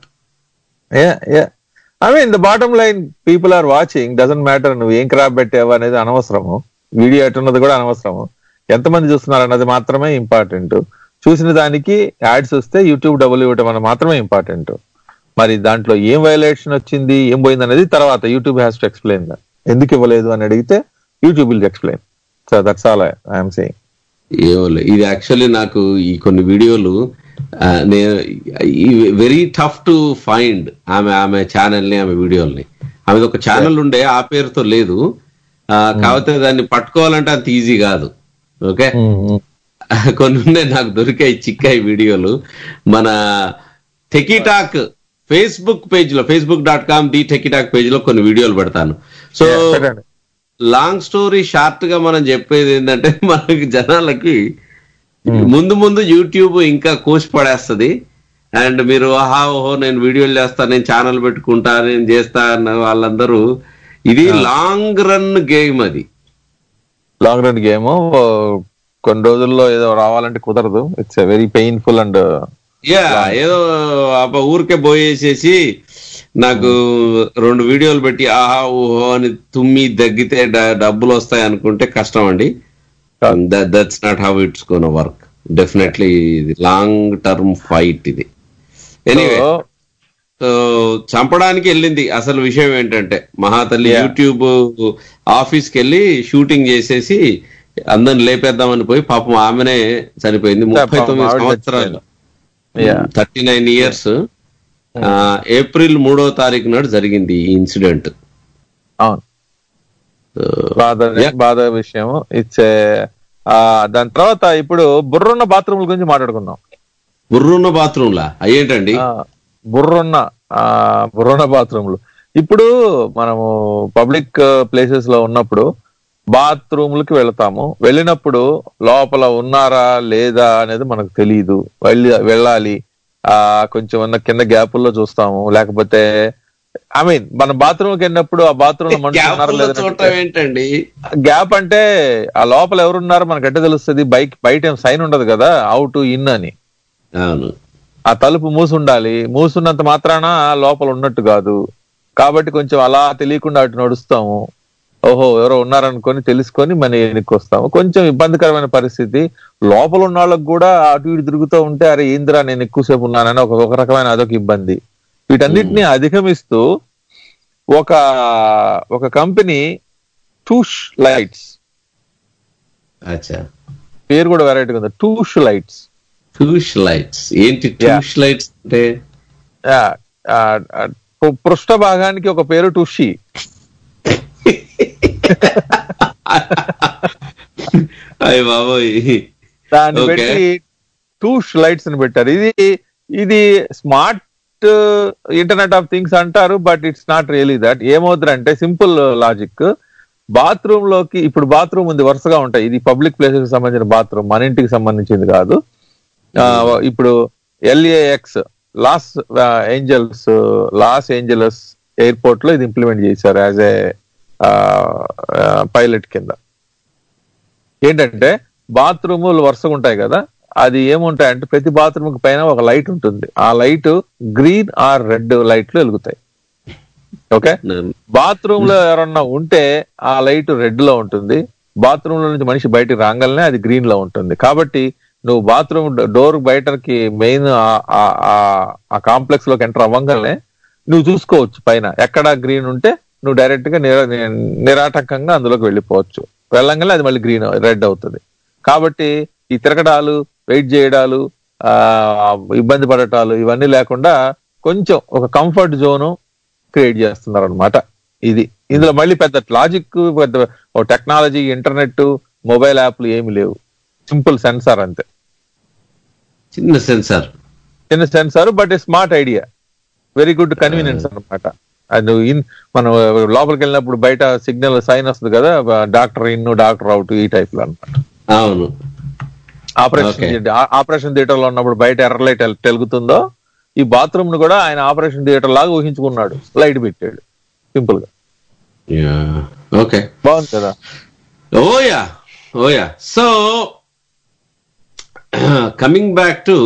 S5: I mean the bottom line people are watching doesn't matter నువ్వు ఏం క్రాప్ పెట్టావు అనేది అనవసరము వీడియో ఎట్టున్నది కూడా అనవసరము ఎంతమంది చూస్తున్నారు అన్నది మాత్రమే ఇంపార్టెంట్ చూసిన దానికి యాడ్స్ వస్తే యూట్యూబ్ డబ్బులు ఇవ్వటం అన్నది మాత్రమే ఇంపార్టెంట్ మరి దాంట్లో ఏం వైలేషన్ వచ్చింది ఏం పోయింది అనేది తర్వాత యూట్యూబ్ హ్యాస్ టు ఎక్స్ప్లెయిన్ ఎందుకు ఇవ్వలేదు అని అడిగితే YouTube will explain so that's all I'm saying
S6: ఏమోలే ఇది యాక్చువల్లీ నాకు ఈ కొన్ని వీడియోలు ఆ, నేను వెరీ టఫ్ టు ఫైండ్ ఆమె ఆమె ఛానల్ ని ఆమె వీడియోల్ని ఆమెది ఒక ఛానల్ ఉండే ఆ పేరుతో లేదు ఆ, కాకపోతే దాన్ని పట్టుకోవాలంటే అంత ఈజీ కాదు ఓకే కొన్ని ఉన్నాయి నాకు దొరికాయి చిక్కాయి వీడియోలు మన టెకీటాక్ ఫేస్బుక్ పేజ్ లో Facebook dot com the Techie Talk page లో కొన్ని వీడియోలు పెడతాను సో లాంగ్ స్టోరీ షార్ట్ గా మనం చెప్పేది ఏంటంటే మనకి జనాలకి ముందు ముందు యూట్యూబ్ ఇంకా కోసి పడేస్తుంది అండ్ మీరు ఆహా ఓహో నేను వీడియోలు చేస్తా నేను ఛానల్ పెట్టుకుంటా నేను చేస్తా అన్న వాళ్ళందరూ ఇది లాంగ్ రన్ గేమ్ అది
S5: లాంగ్ రన్ గేమ్ కొన్ని రోజుల్లో ఏదో రావాలంటే కుదరదు it's very painful and
S6: yeah ఏదో అబ్బా ఊరికే పోయేసేసి నాకు రెండు వీడియోలు పెట్టి ఆహా ఊహో అని తుమ్మి దగ్గితే డ- డబ్బులు వస్తాయి అనుకుంటే కష్టం అండి that's not how it's gonna work definitely ఇది లాంగ్ టర్మ్ ఫైట్ ఇది ఎనీవే సో చంపడానికి వెళ్ళింది అసలు విషయం ఏంటంటే మహాతల్లి యూట్యూబ్ ఆఫీస్ కి వెళ్ళి షూటింగ్ చేసేసి అందరిని లేపేద్దామని పోయి పాపం ఆమెనే చనిపోయింది ముప్పై
S5: పాపం
S6: తొమ్మిది
S5: ఆవిడ
S6: సంవత్సరాలు
S5: Yeah.
S6: Thirty nine years April మూడో తారీఖు నాడు జరిగింది ఈ ఇన్సిడెంట్
S5: అవును బాధ బాధ విషయం ఇట్స్ దాని తర్వాత ఇప్పుడు బుర్రున్న బాత్రూమ్ల గురించి మాట్లాడుకుందాం
S6: బుర్రున్న బాత్రూమ్లా అయ్యేంటండి
S5: ఆ, బుర్రున్న ఆ, బుర్రున్న బాత్రూమ్లు ఇప్పుడు మనము పబ్లిక్ ప్లేసెస్ లో ఉన్నప్పుడు బాత్రూమ్లకి వెళ్తాము వెళ్ళినప్పుడు లోపల ఉన్నారా లేదా అనేది మనకు తెలియదు వెళ్ళి వెళ్ళాలి ఆ కొంచెం ఉన్న కింద గ్యాపుల్లో చూస్తాము లేకపోతే ఐ మీన్ మన బాత్రూమ్కి వెళ్ళినప్పుడు ఆ బాత్రూమ్ లో మనుషులు ఉన్నారా
S6: గ్యాప్లో చూడటం
S5: లేదా
S6: ఏంటండి
S5: గ్యాప్ అంటే ఆ లోపల ఎవరున్నారో మనకు ఎట్ట తెలుస్తుంది బైక్ బయట ఏం సైన్ ఉండదు కదా అవుట్ ఇన్ అని
S6: అవును
S5: ఆ తలుపు మూసి ఉండాలి మూసున్నంత మాత్రాన లోపల ఉన్నట్టు కాదు కాబట్టి కొంచెం అలా తెలియకుండా అటు నడుస్తాము ఓహో ఎవరో ఉన్నారనుకొని తెలుసుకొని మన ఎన్నికి వస్తాము కొంచెం ఇబ్బందికరమైన పరిస్థితి లోపల ఉన్న వాళ్ళకి కూడా అటు ఇటు తిరుగుతూ ఉంటే అరే ఏందిరా నేను ఎక్కువసేపు ఉన్నానని ఒక ఒక రకమైన అదొక ఇబ్బంది వీటన్నిటిని అధిగమిస్తూ ఒక ఒక కంపెనీ టూష్ లైట్స్
S6: అచ్చా
S5: పేరు కూడా వెరైటీగా ఉంది టూష్ లైట్స్
S6: టూష్ లైట్స్ ఏంటి టూష్ లైట్స్ అంటే
S5: పృష్ఠ భాగానికి ఒక పేరు టుషి
S6: అయ్య బాబోయ్
S5: దాన్ని
S6: Okay.
S5: పెట్టి టూష్ లైట్స్ ని పెట్టారు ఇది ఇది స్మార్ట్ ఇంటర్నెట్ ఆఫ్ థింగ్స్ అంటారు but it's not really that ఏమవుతుందంటే సింపుల్ లాజిక్ బాత్రూమ్ లోకి ఇప్పుడు బాత్రూమ్ ఉంది వరుసగా ఉంటాయి ఇది పబ్లిక్ ప్లేసెస్ కి సంబంధించిన బాత్రూమ్ మన ఇంటికి సంబంధించింది కాదు ఆ, ఇప్పుడు LAX Los Angeles Los Angeles airport లో ఇది ఇంప్లిమెంట్ చేశారు యాజ్ ఏ పైలట్ కింద ఏంటంటే బాత్రూములు వరుసగా ఉంటాయి కదా అది ఏముంటాయంటే ప్రతి బాత్రూమ్ పైన ఒక లైట్ ఉంటుంది ఆ లైట్ గ్రీన్ ఆర్ రెడ్ లైట్లు వెలుగుతాయి ఓకే బాత్రూమ్ లో ఎవరన్నా ఉంటే ఆ లైట్ రెడ్ లో ఉంటుంది బాత్రూమ్ లో నుంచి మనిషి బయటికి రాగానే అది గ్రీన్ లో ఉంటుంది కాబట్టి నువ్వు బాత్రూమ్ డోర్ బయటకి మెయిన్ ఆ కాంప్లెక్స్ లోకి ఎంటర్ అవ్వగానే నువ్వు చూసుకోవచ్చు పైన ఎక్కడ గ్రీన్ ఉంటే నువ్వు డైరెక్ట్ గా నిర నిరాటంకంగా అందులోకి వెళ్ళిపోవచ్చు వెళ్ళంగానే అది మళ్ళీ గ్రీన్ రెడ్ అవుతుంది కాబట్టి ఈ తిరగడాలు వెయిట్ చేయడాలు ఆ ఇబ్బంది పడటాలు ఇవన్నీ లేకుండా కొంచెం ఒక కంఫర్ట్ జోను క్రియేట్ చేస్తున్నారు అనమాట ఇది ఇందులో మళ్ళీ పెద్ద లాజిక్ పెద్ద టెక్నాలజీ ఇంటర్నెట్ మొబైల్ యాప్లు ఏమి లేవు సింపుల్ సెన్సార్ అంతే
S6: చిన్న సెన్సార్
S5: చిన్న sensor but smart idea very good convenience అనమాట అది నువ్వు ఇన్ మనం లోపలికి వెళ్ళినప్పుడు బయట సిగ్నల్ సైన్ వస్తుంది కదా డాక్టర్ ఇన్ డాక్టర్ అవుట్ ఈ టైప్ లో అనమాట
S6: అవును
S5: ఆపరేషన్ ఆపరేషన్ థియేటర్ లో ఉన్నప్పుడు బయట ఎర్ర లైట్ తెలుగుతుందో ఈ బాత్రూమ్ ను కూడా ఆయన ఆపరేషన్ థియేటర్ లాగా ఊహించుకున్నాడు లైట్ పెట్టాడు సింపుల్ గా
S6: ఓకే
S5: బాగుంది కదా
S6: oh yeah oh yeah so coming back to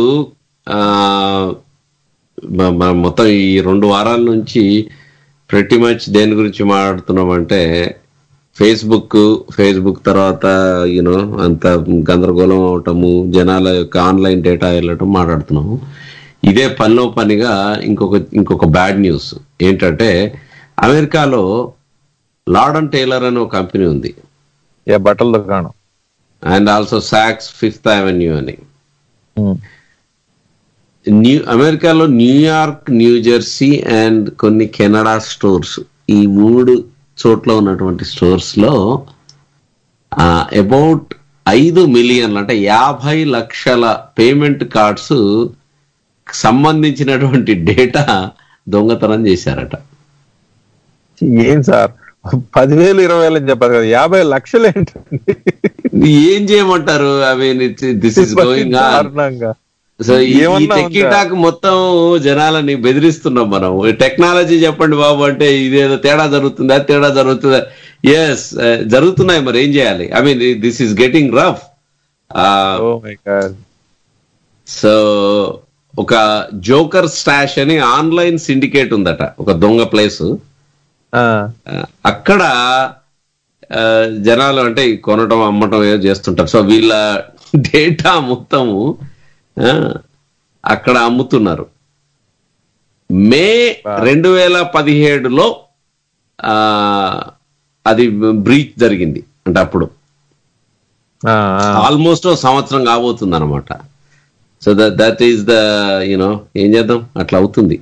S6: మొత్తం ఈ రెండు వారాల నుంచి ప్రతి మచ్ దేని గురించి మాట్లాడుతున్నామంటే ఫేస్బుక్ ఫేస్బుక్ తర్వాత యూనో అంత గందరగోళం అవటము జనాల యొక్క ఆన్లైన్ డేటా వెళ్ళటం మాట్లాడుతున్నాము ఇదే పనిలో పనిగా ఇంకొక ఇంకొక బ్యాడ్ న్యూస్ ఏంటంటే అమెరికాలో లార్డన్ టైలర్ అనే ఒక కంపెనీ ఉంది
S5: ఏ బట్టల దుకాణం
S6: and also Saks Fifth Avenue అని న్యూ అమెరికాలో న్యూయార్క్ న్యూ జెర్సీ అండ్ కొన్ని కెనడా స్టోర్స్ ఈ మూడు చోట్ల ఉన్నటువంటి స్టోర్స్ లో అబౌట్ ఐదు మిలియన్లు అంటే యాభై లక్షల పేమెంట్ కార్డ్స్ సంబంధించినటువంటి డేటా దొంగతనం చేశారట
S5: ఏం సార్ పదివేలు ఇరవై వేలు అని చెప్పారు కదా యాభై లక్షలు ఏంటండి
S6: ఏం చేయమంటారు I mean this is going on
S5: దారుణంగా
S6: సో ఈ
S5: ఏమన్నా ఉందా?
S6: టెక్కిటాక్ మొత్తం జనాలని బెదిరిస్తున్నాం మనం టెక్నాలజీ చెప్పండి బాబు అంటే ఇదేదో తేడా జరుగుతుందా తేడా జరుగుతుందా ఎస్ జరుగుతున్నాయి మరి ఏం చేయాలి I mean this is getting rough
S5: oh my God
S6: so ఒక జోకర్ స్టాష్ అని ఆన్లైన్ సిండికేట్ ఉందట ఒక దొంగ ప్లేస్ అక్కడ ఆ, జనాలు అంటే ఈ కొనటం అమ్మటం ఏదో చేస్తుంటారు సో వీళ్ళ డేటా మొత్తము ఆ, అక్కడ అమ్ముతున్నారు మే రెండు వేల పదిహేడులో ఆ, అది బ్రీచ్ జరిగింది అంటే అప్పుడు ఆల్మోస్ట్ సంవత్సరం కాబోతుంది అనమాట so that that is the you know ఏం చేద్దాం అట్లా అవుతుంది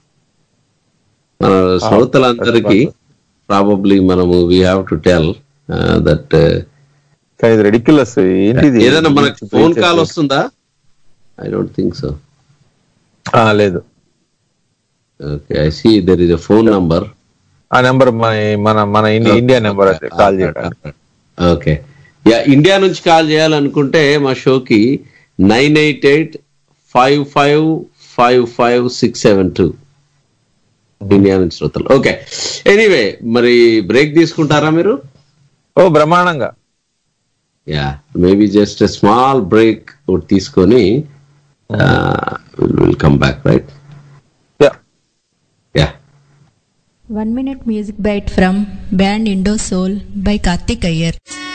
S6: మన శ్రోతలందరికీ ప్రాబబ్లీ మనము we have to tell that
S5: ఇది రెడిక్యులస్ ఏంటిది
S6: ఏదైనా మనకు ఫోన్ కాల్ వస్తుందా ఐ డోంట్ థింక్ సో
S5: ఆ, లేదు
S6: okay I see there is a phone number
S5: ఆ నెంబర్ మన మన మన ఇండి- ఇండియా నెంబర్ అయితే కాల్ చేయడానికి
S6: ఓకే యా ఇండియా నుంచి కాల్ చేయాలనుకుంటే మా షోకి nine eight eight five five five five six seven two India నుంచి శ్రోతలు ఓకే ఎనీవే మరి బ్రేక్ తీసుకుంటారా మీరు
S5: ఓ బ్రహ్మాండంగా
S6: yeah maybe just small break ఒకటి తీసుకొని will come back right
S5: Yeah.
S6: Yeah
S7: One minute music bite from band Indo Soul by Karthik Iyer.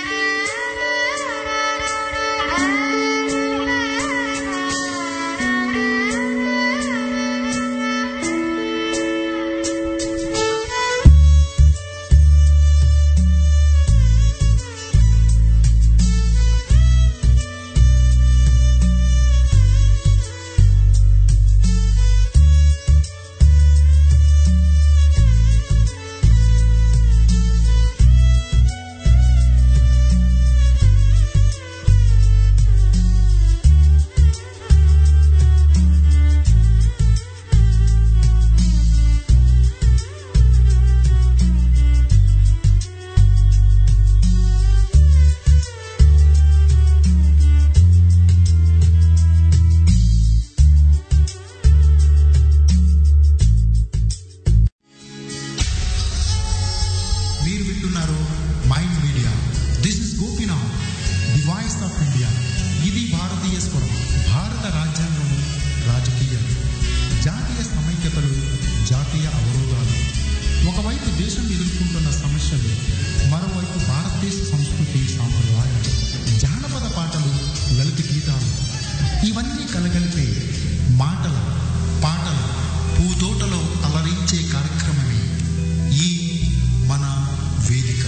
S11: మీరు వింటున్నారు mind Media this is Gopinath the voice of India ఇది భారతీయ స్వరం భారత రాజ్యాంగము రాజకీయాలు జాతీయ సమైక్యతలు జాతీయ అవరోధాలు ఒకవైపు దేశం ఎదుర్కొంటున్న సమస్యలు మరోవైపు భారతదేశ సంస్కృతి సాంప్రదాయాలు జానపద పాటలు లలిత గీతాలు ఇవన్నీ కలగలిపే మాటల పాటల పూతోటలో అలరించే కార్యక్రమమే ఈ మన వేదిక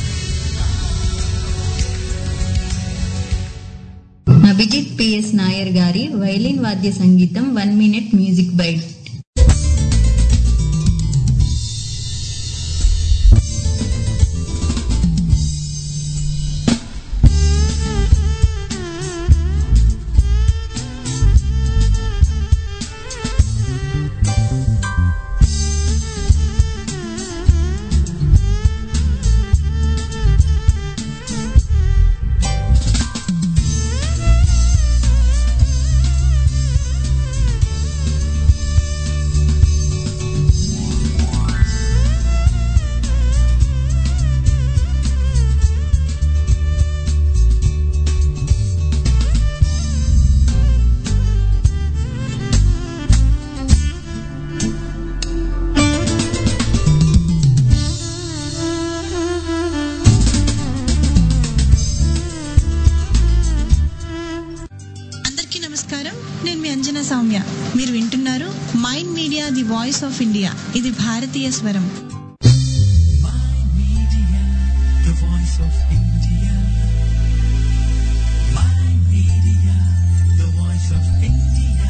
S7: అభిజిత్ పిఎస్ నాయర్ గారి వైలిన్ వాద్య సంగీతం వన్ మినిట్ మ్యూజిక్ బైట్
S10: అందరికీ నమస్కారం నేను మీ అంజనా సౌమ్య మీరు వింటున్నారు mind media the voice of India ఇది భారతీయ స్వరం
S1: the voice of India. My media, the voice of India.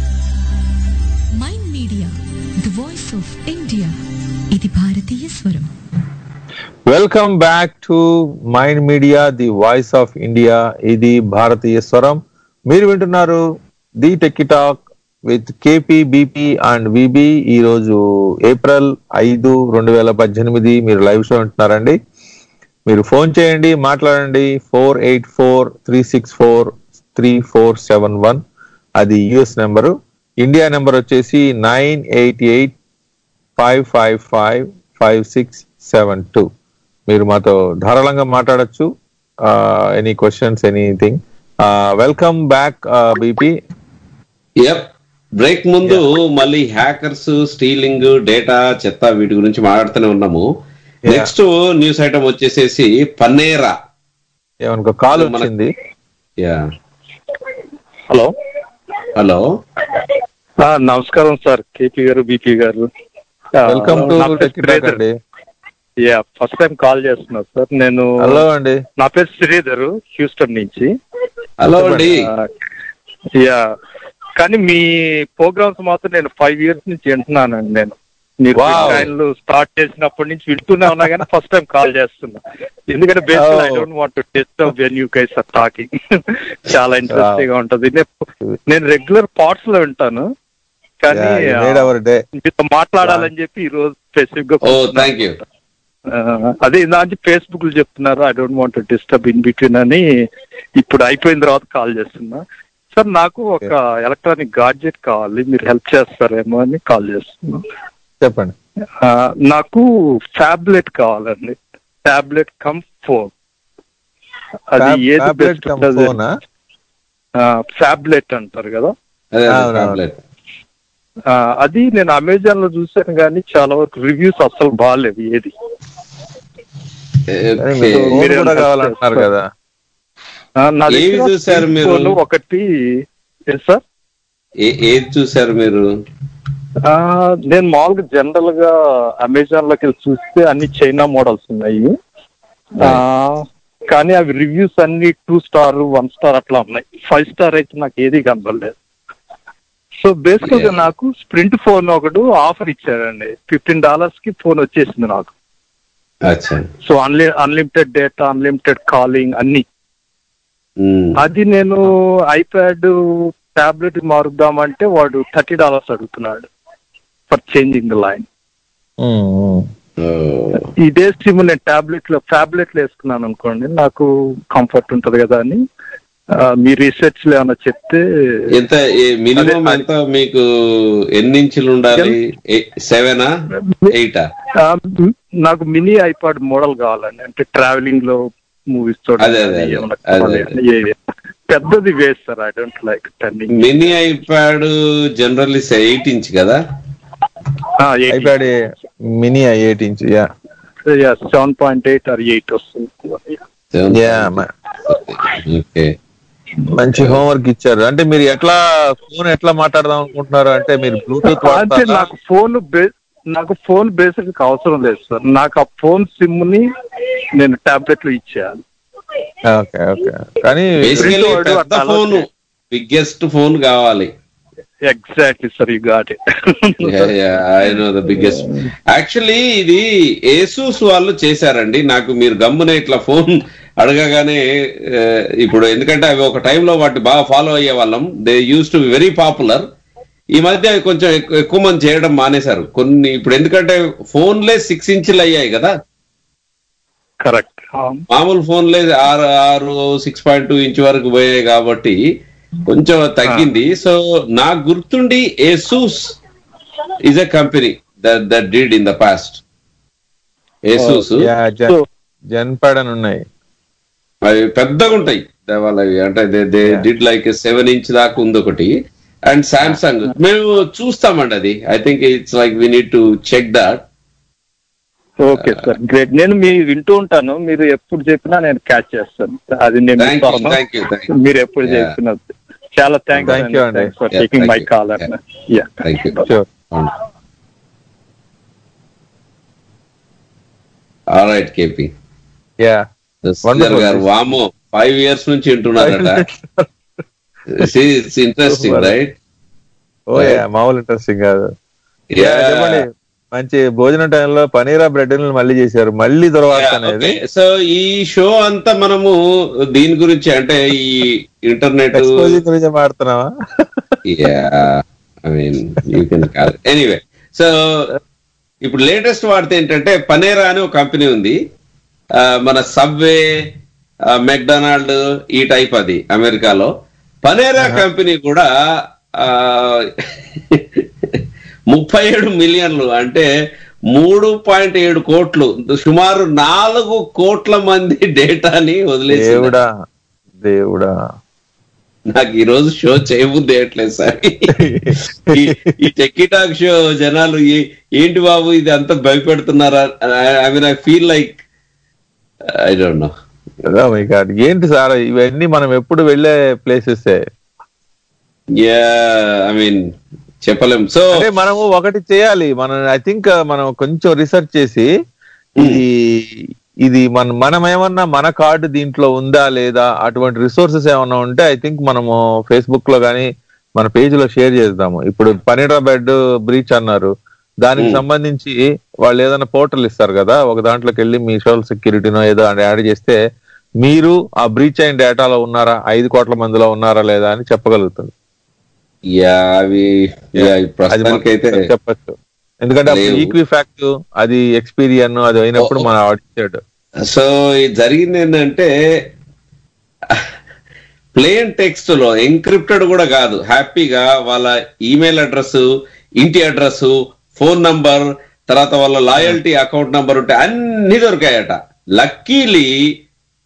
S2: Mind media the voice of India ఇది భారతీయ స్వరం
S5: welcome back to mind media the voice of India ఇది భారతీయ స్వరం మీరు వింటున్నారు the techie talk with KP BP and VB ఈ రోజు ఏప్రిల్ ఐదు రెండు వేల పద్దెనిమిది మీరు లైవ్ షో వింటున్నారండి మీరు ఫోన్ చేయండి మాట్లాడండి four eight four three six four three four seven one అది యుఎస్ నెంబరు ఇండియా నెంబర్ వచ్చేసి nine eight eight five five five five six seven two మీరు మాతో ధారాళంగా మాట్లాడచ్చు any questions anything welcome back BP
S6: yup break ముందు మళ్ళీ hackers stealing data చెత్త వీటి గురించి మాట్లాడుతూనే ఉన్నాము నెక్స్ట్ న్యూస్ ఐటమ్ వచ్చేసేసి పన్నేరా
S5: ఏమనుకో కాల్ వచ్చింది
S6: యా
S12: హలో
S6: హలో
S12: ఆ, నమస్కారం సార్ కేపీ గారు బీపీ గారు ఆ,
S5: వెల్కమ్ టు
S12: నా పేరు
S5: టెక్ టాక్ అండి
S12: యా ఫస్ట్ టైం కాల్ చేస్తున్నా సార్ నేను
S5: హలో అండి
S12: నా పేరు శ్రీధర్ హ్యూస్టన్ నుంచి
S6: హలో అండి
S12: ఆ, యా కానీ మీ ప్రోగ్రామ్స్ మాత్రం నేను ఫైవ్ ఇయర్స్ నుంచి వింటున్నానండి నేను మీరు
S5: Wow.
S12: టైంలు స్టార్ట్ చేసినప్పటి నుంచి వింటూనే ఉన్నా కానీ ఫస్ట్ టైం కాల్ చేస్తున్నా ఎందుకంటే basic I
S5: Oh.
S12: Don't want to disturb when you guys are talking చాలా ఇంట్రెస్టింగ్ గా ఉంటది నేను- నేను రెగ్యులర్ పార్ట్స్ లో వింటాను కానీ
S5: మేడ్ అవర్ డే
S12: మీతో మాట్లాడాలని చెప్పి ఈ రోజు స్పెసిఫిక్ గా
S6: ఓ థ్యాంక్ యూ
S12: ఆ, అదే ఇందాక ఫేస్బుక్ లో చెప్తున్నారు I don't want disturb in between అని ఇప్పుడు అయిపోయిన తర్వాత కాల్ చేస్తున్నా సార్ నాకు ఒక ఎలక్ట్రానిక్ గాడ్జెట్ కావాలి మీరు హెల్ప్ చేస్తారేమో అని కాల్ చేస్తున్నా
S5: చెప్పండి
S12: ఆ, నాకు ఫ్యాబ్లెట్ కావాలండి ఫ్యాబ్లెట్ కమ్ ఫోన్ అది
S5: Fab-
S12: ఏది
S5: tablet
S12: బెస్ట్
S5: cum phone ఆ?
S12: ఫ్యాబ్లెట్ అంటారు కదా
S6: అదే
S5: అవును, అవును.
S6: టాబ్లెట్
S12: ఆ, అది నేను అమెజాన్ లో చూసాను కానీ చాలా వరకు రివ్యూస్ అస్సలు బాగాలేవు ఏది
S5: కానీ మీకు ఫోన్
S12: మీరేం
S5: కూడా
S12: help
S5: కావాలంటున్నారు
S12: చేస్తారు?
S5: కదా
S12: ఆ, నా
S6: ఏవి
S12: దగ్గర
S6: చూశారు మీరు?
S12: ఫోన్ ఒకటి ఏంటి సార్
S6: ఏ- ఏది చూసారు మీరు
S12: ఆ, నేను మామూలుగా జనరల్ గా అమెజాన్ లోకి వెళ్ళి చూస్తే అన్ని చైనా మోడల్స్ ఉన్నాయి ఆ, కానీ అవి రివ్యూస్ అన్ని టూ స్టార్ వన్ స్టార్ అట్లా ఉన్నాయి ఫైవ్ స్టార్ అయితే నాకు ఏది కనబడలేదు సో బేసికల్ గా నాకు స్ప్రింట్ ఫోన్ ఒకటి ఆఫర్ ఇచ్చారండి ఫిఫ్టీన్ డాలర్స్ కి ఫోన్ వచ్చేసింది నాకు
S6: అచ్చా
S12: సో అన్లి అన్లిమిటెడ్ డేటా అన్లిమిటెడ్ కాలింగ్ అన్ని
S6: ఉమ్.
S12: అది నేను ఐప్యాడ్ టాబ్లెట్ మారుద్దామంటే వాడు థర్టీ డాలర్స్ అడుగుతున్నాడు ఫర్ చేంజింగ్ ద లైన్ ఇదే సిమ్ నేను టాబ్లెట్ లో టాబ్లెట్ లో వేసుకున్నాను అనుకోండి నాకు కంఫర్ట్ ఉంటది కదా అని ఆ, మీ రీసెర్చ్ లో ఏమైనా చెప్తే
S6: ఎంత మినిమం ఎంత మీకు ఎన్ని ఇంచులు ఉండాలి సెవెనా ఎయిటా
S12: ఆ, మ్, నాకు మినీ ఐపాడ్ మోడల్ కావాలండి అంటే ట్రావెలింగ్ లో మూవీస్
S6: అదే, అదే,
S12: చూడాలి
S6: అదే.
S12: ఏమన్నా
S6: అదే,
S12: కావాలి.
S6: అదే.
S12: ఏ- పెద్దది waste sir I don't like turning
S6: mini iPad generally eight inch కదా
S5: iPad mini eight inch yeah
S12: seven point eight or eight వస్తుంది
S5: యా
S6: ఓకే
S5: మంచి హోంవర్క్ ఇచ్చారు అంటే మీరు ఎట్లా ఫోన్ ఎట్లా మాట్లాడదాం అనుకుంటున్నారు అంటే మీరు బ్లూటూత్
S12: అంటే నాకు ఫోన్ బే- నాకు ఫోన్ బేసిక్ అవసరం లేదు సార్ నాకు ఆ ఫోన్ సిమ్ ని నేను టాబ్లెట్ లో ఇచ్చేయాలి
S5: ఓకే ఓకే కానీ
S6: బేసికలీ పెద్ద ఫోన్ బిగ్గెస్ట్ ఫోన్ కావాలి
S12: exactly sir you got it
S6: I know the biggest actually ఇది ఏసూస్ వాళ్ళు చేశారండి నాకు మీరు గమ్మున ఇట్లా ఫోన్ అడగగానే ఆ, ఇప్పుడు ఎందుకంటే అవి ఒక టైంలో వాటి బాగా ఫాలో అయ్యే వాళ్ళం they used to very popular ఈ మధ్య అవి కొంచెం ఎక్కు- ఎక్కువ మంది చేయడం మానేశారు కొన్ని ఇప్పుడు ఎందుకంటే ఫోన్లే సిక్స్ ఇంచులు అయ్యాయి కదా
S12: కరెక్ట్
S6: మామూలు ఫోన్లే ఆరు ఆరు సిక్స్ పాయింట్ టూ ఇంచ్ వరకు పోయాయి కాబట్టి కొంచెం తగ్గింది సో నాకు గుర్తుండి Asus is a company that that did in the past Asus
S5: ZenPad అని ఉన్నాయి
S6: అవి పెద్దగా ఉంటాయి దే- వాళ్ళవి అంటే they did like seven inch దాకా ఉంది ఒకటి అండ్ సామ్సంగ్ మేము చూస్తామండి అది I think it's like we need to check that
S12: okay sir great నేను మీ వింటూ ఉంటాను మీరు ఎప్పుడు చెప్పినా నేను క్యాచ్ చేస్తాను అది నేను
S6: Thank you,
S12: ఇస్తాను.
S6: thank you, thank you.
S12: మీరు ఎప్పుడు
S6: Yeah.
S12: చెప్పిన చాలా థ్యాంక్స్
S5: Thank you అండి.
S12: For
S6: Yeah,
S12: taking
S6: thank
S12: my
S6: you.
S12: Call
S6: Yeah.
S12: Yeah
S6: thank you
S5: Sure.
S6: All right KP
S5: yeah Wonderful.
S6: గారు వామో ఫైవ్ ఇయర్స్ నుంచి వింటున్నారట it's interesting
S5: Super.
S6: Right
S5: oh yeah మామూలు ఇంట్రెస్టింగ్ కాదు
S6: Yeah.
S5: Yeah, చెప్పండి మంచి భోజనం టైంలో పనీరా బ్రెడ్ మళ్ళీ చేశారు మళ్ళీ తర్వాత అనేది
S6: సో ఈ షో అంతా మనము దీని గురించి అంటే ఈ ఇంటర్నెట్
S5: ఎక్స్పోజింగ్ గురించి మాడుతున్నావా
S6: I mean you can call anyway so ఇప్పుడు లేటెస్ట్ వార్త ఏంటంటే పనేరా అని ఒక కంపెనీ ఉంది ఆ, మన సబ్వే మెక్డొనాల్డ్ ఈ టైప్ అది అమెరికాలో పనేరా కంపెనీ కూడా ఆ, ముప్పై ఏడు మిలియన్లు అంటే మూడు పాయింట్ ఏడు కోట్లు సుమారు నాలుగు కోట్ల మంది డేటాని వదిలేసి
S5: దేవుడా దేవుడా
S6: నాకు ఈ రోజు షో చేయబుద్ధి వేయట్లేదు సార్ ఈ- ఈ టెక్కీ టాక్ షో జనాలు ఏ- ఏంటి బాబు ఇది అంత భయపెడుతున్నారా I mean I feel like I don't know
S5: Oh my God. ఏంటి సార్ ఇవన్నీ మనం ఎప్పుడు వెళ్ళే ప్లేసెస్
S6: యా ఐ మీన్ చెప్పలేం సో
S5: అంటే మనము ఒకటి చేయాలి మనం ఐ థింక్ మనం కొంచెం రీసెర్చ్ చేసి ఇది ఇది మన మనం ఏమన్నా మన కార్డు దీంట్లో ఉందా లేదా అటువంటి రిసోర్సెస్ ఏమన్నా ఉంటే ఐ థింక్ మనము ఫేస్బుక్ లో కానీ మన పేజ్ లో షేర్ చేద్దాము ఇప్పుడు పనిరా బెడ్ బ్రీచ్ అన్నారు దానికి సంబంధించి వాళ్ళు ఏదైనా పోర్టల్ ఇస్తారు కదా ఒక దాంట్లోకి వెళ్ళి మీ సోషల్ సెక్యూరిటీనో ఏదో యాడ్ చేస్తే మీరు ఆ బ్రీచ్ అయిన డేటాలో ఉన్నారా ఐదు కోట్ల మందిలో ఉన్నారా లేదా అని చెప్పగలుగుతుంది
S6: యా అవి యా
S5: అది
S6: ప్రస్తుతానికి అయితే
S5: మనం చెప్పచ్చు ఎందుకంటే
S6: లేవు.
S5: ఈక్వి ఫ్యాక్ట్ అది ఎక్స్పీరియన్ అది అయినప్పుడు మన ఆడిచాడు
S6: సో ఇది జరిగింది ఏంటంటే ప్లేన్ టెక్స్ట్ లో ఎంక్రిప్టెడ్ కూడా కాదు హ్యాపీగా వాళ్ళ ఈమెయిల్ అడ్రస్ ఇంటి అడ్రస్ ఫోన్ నంబర్ తర్వాత వాళ్ళ లాయల్టీ అకౌంట్ నంబర్ ఉంటే అన్ని దొరికాయట లక్కీలీ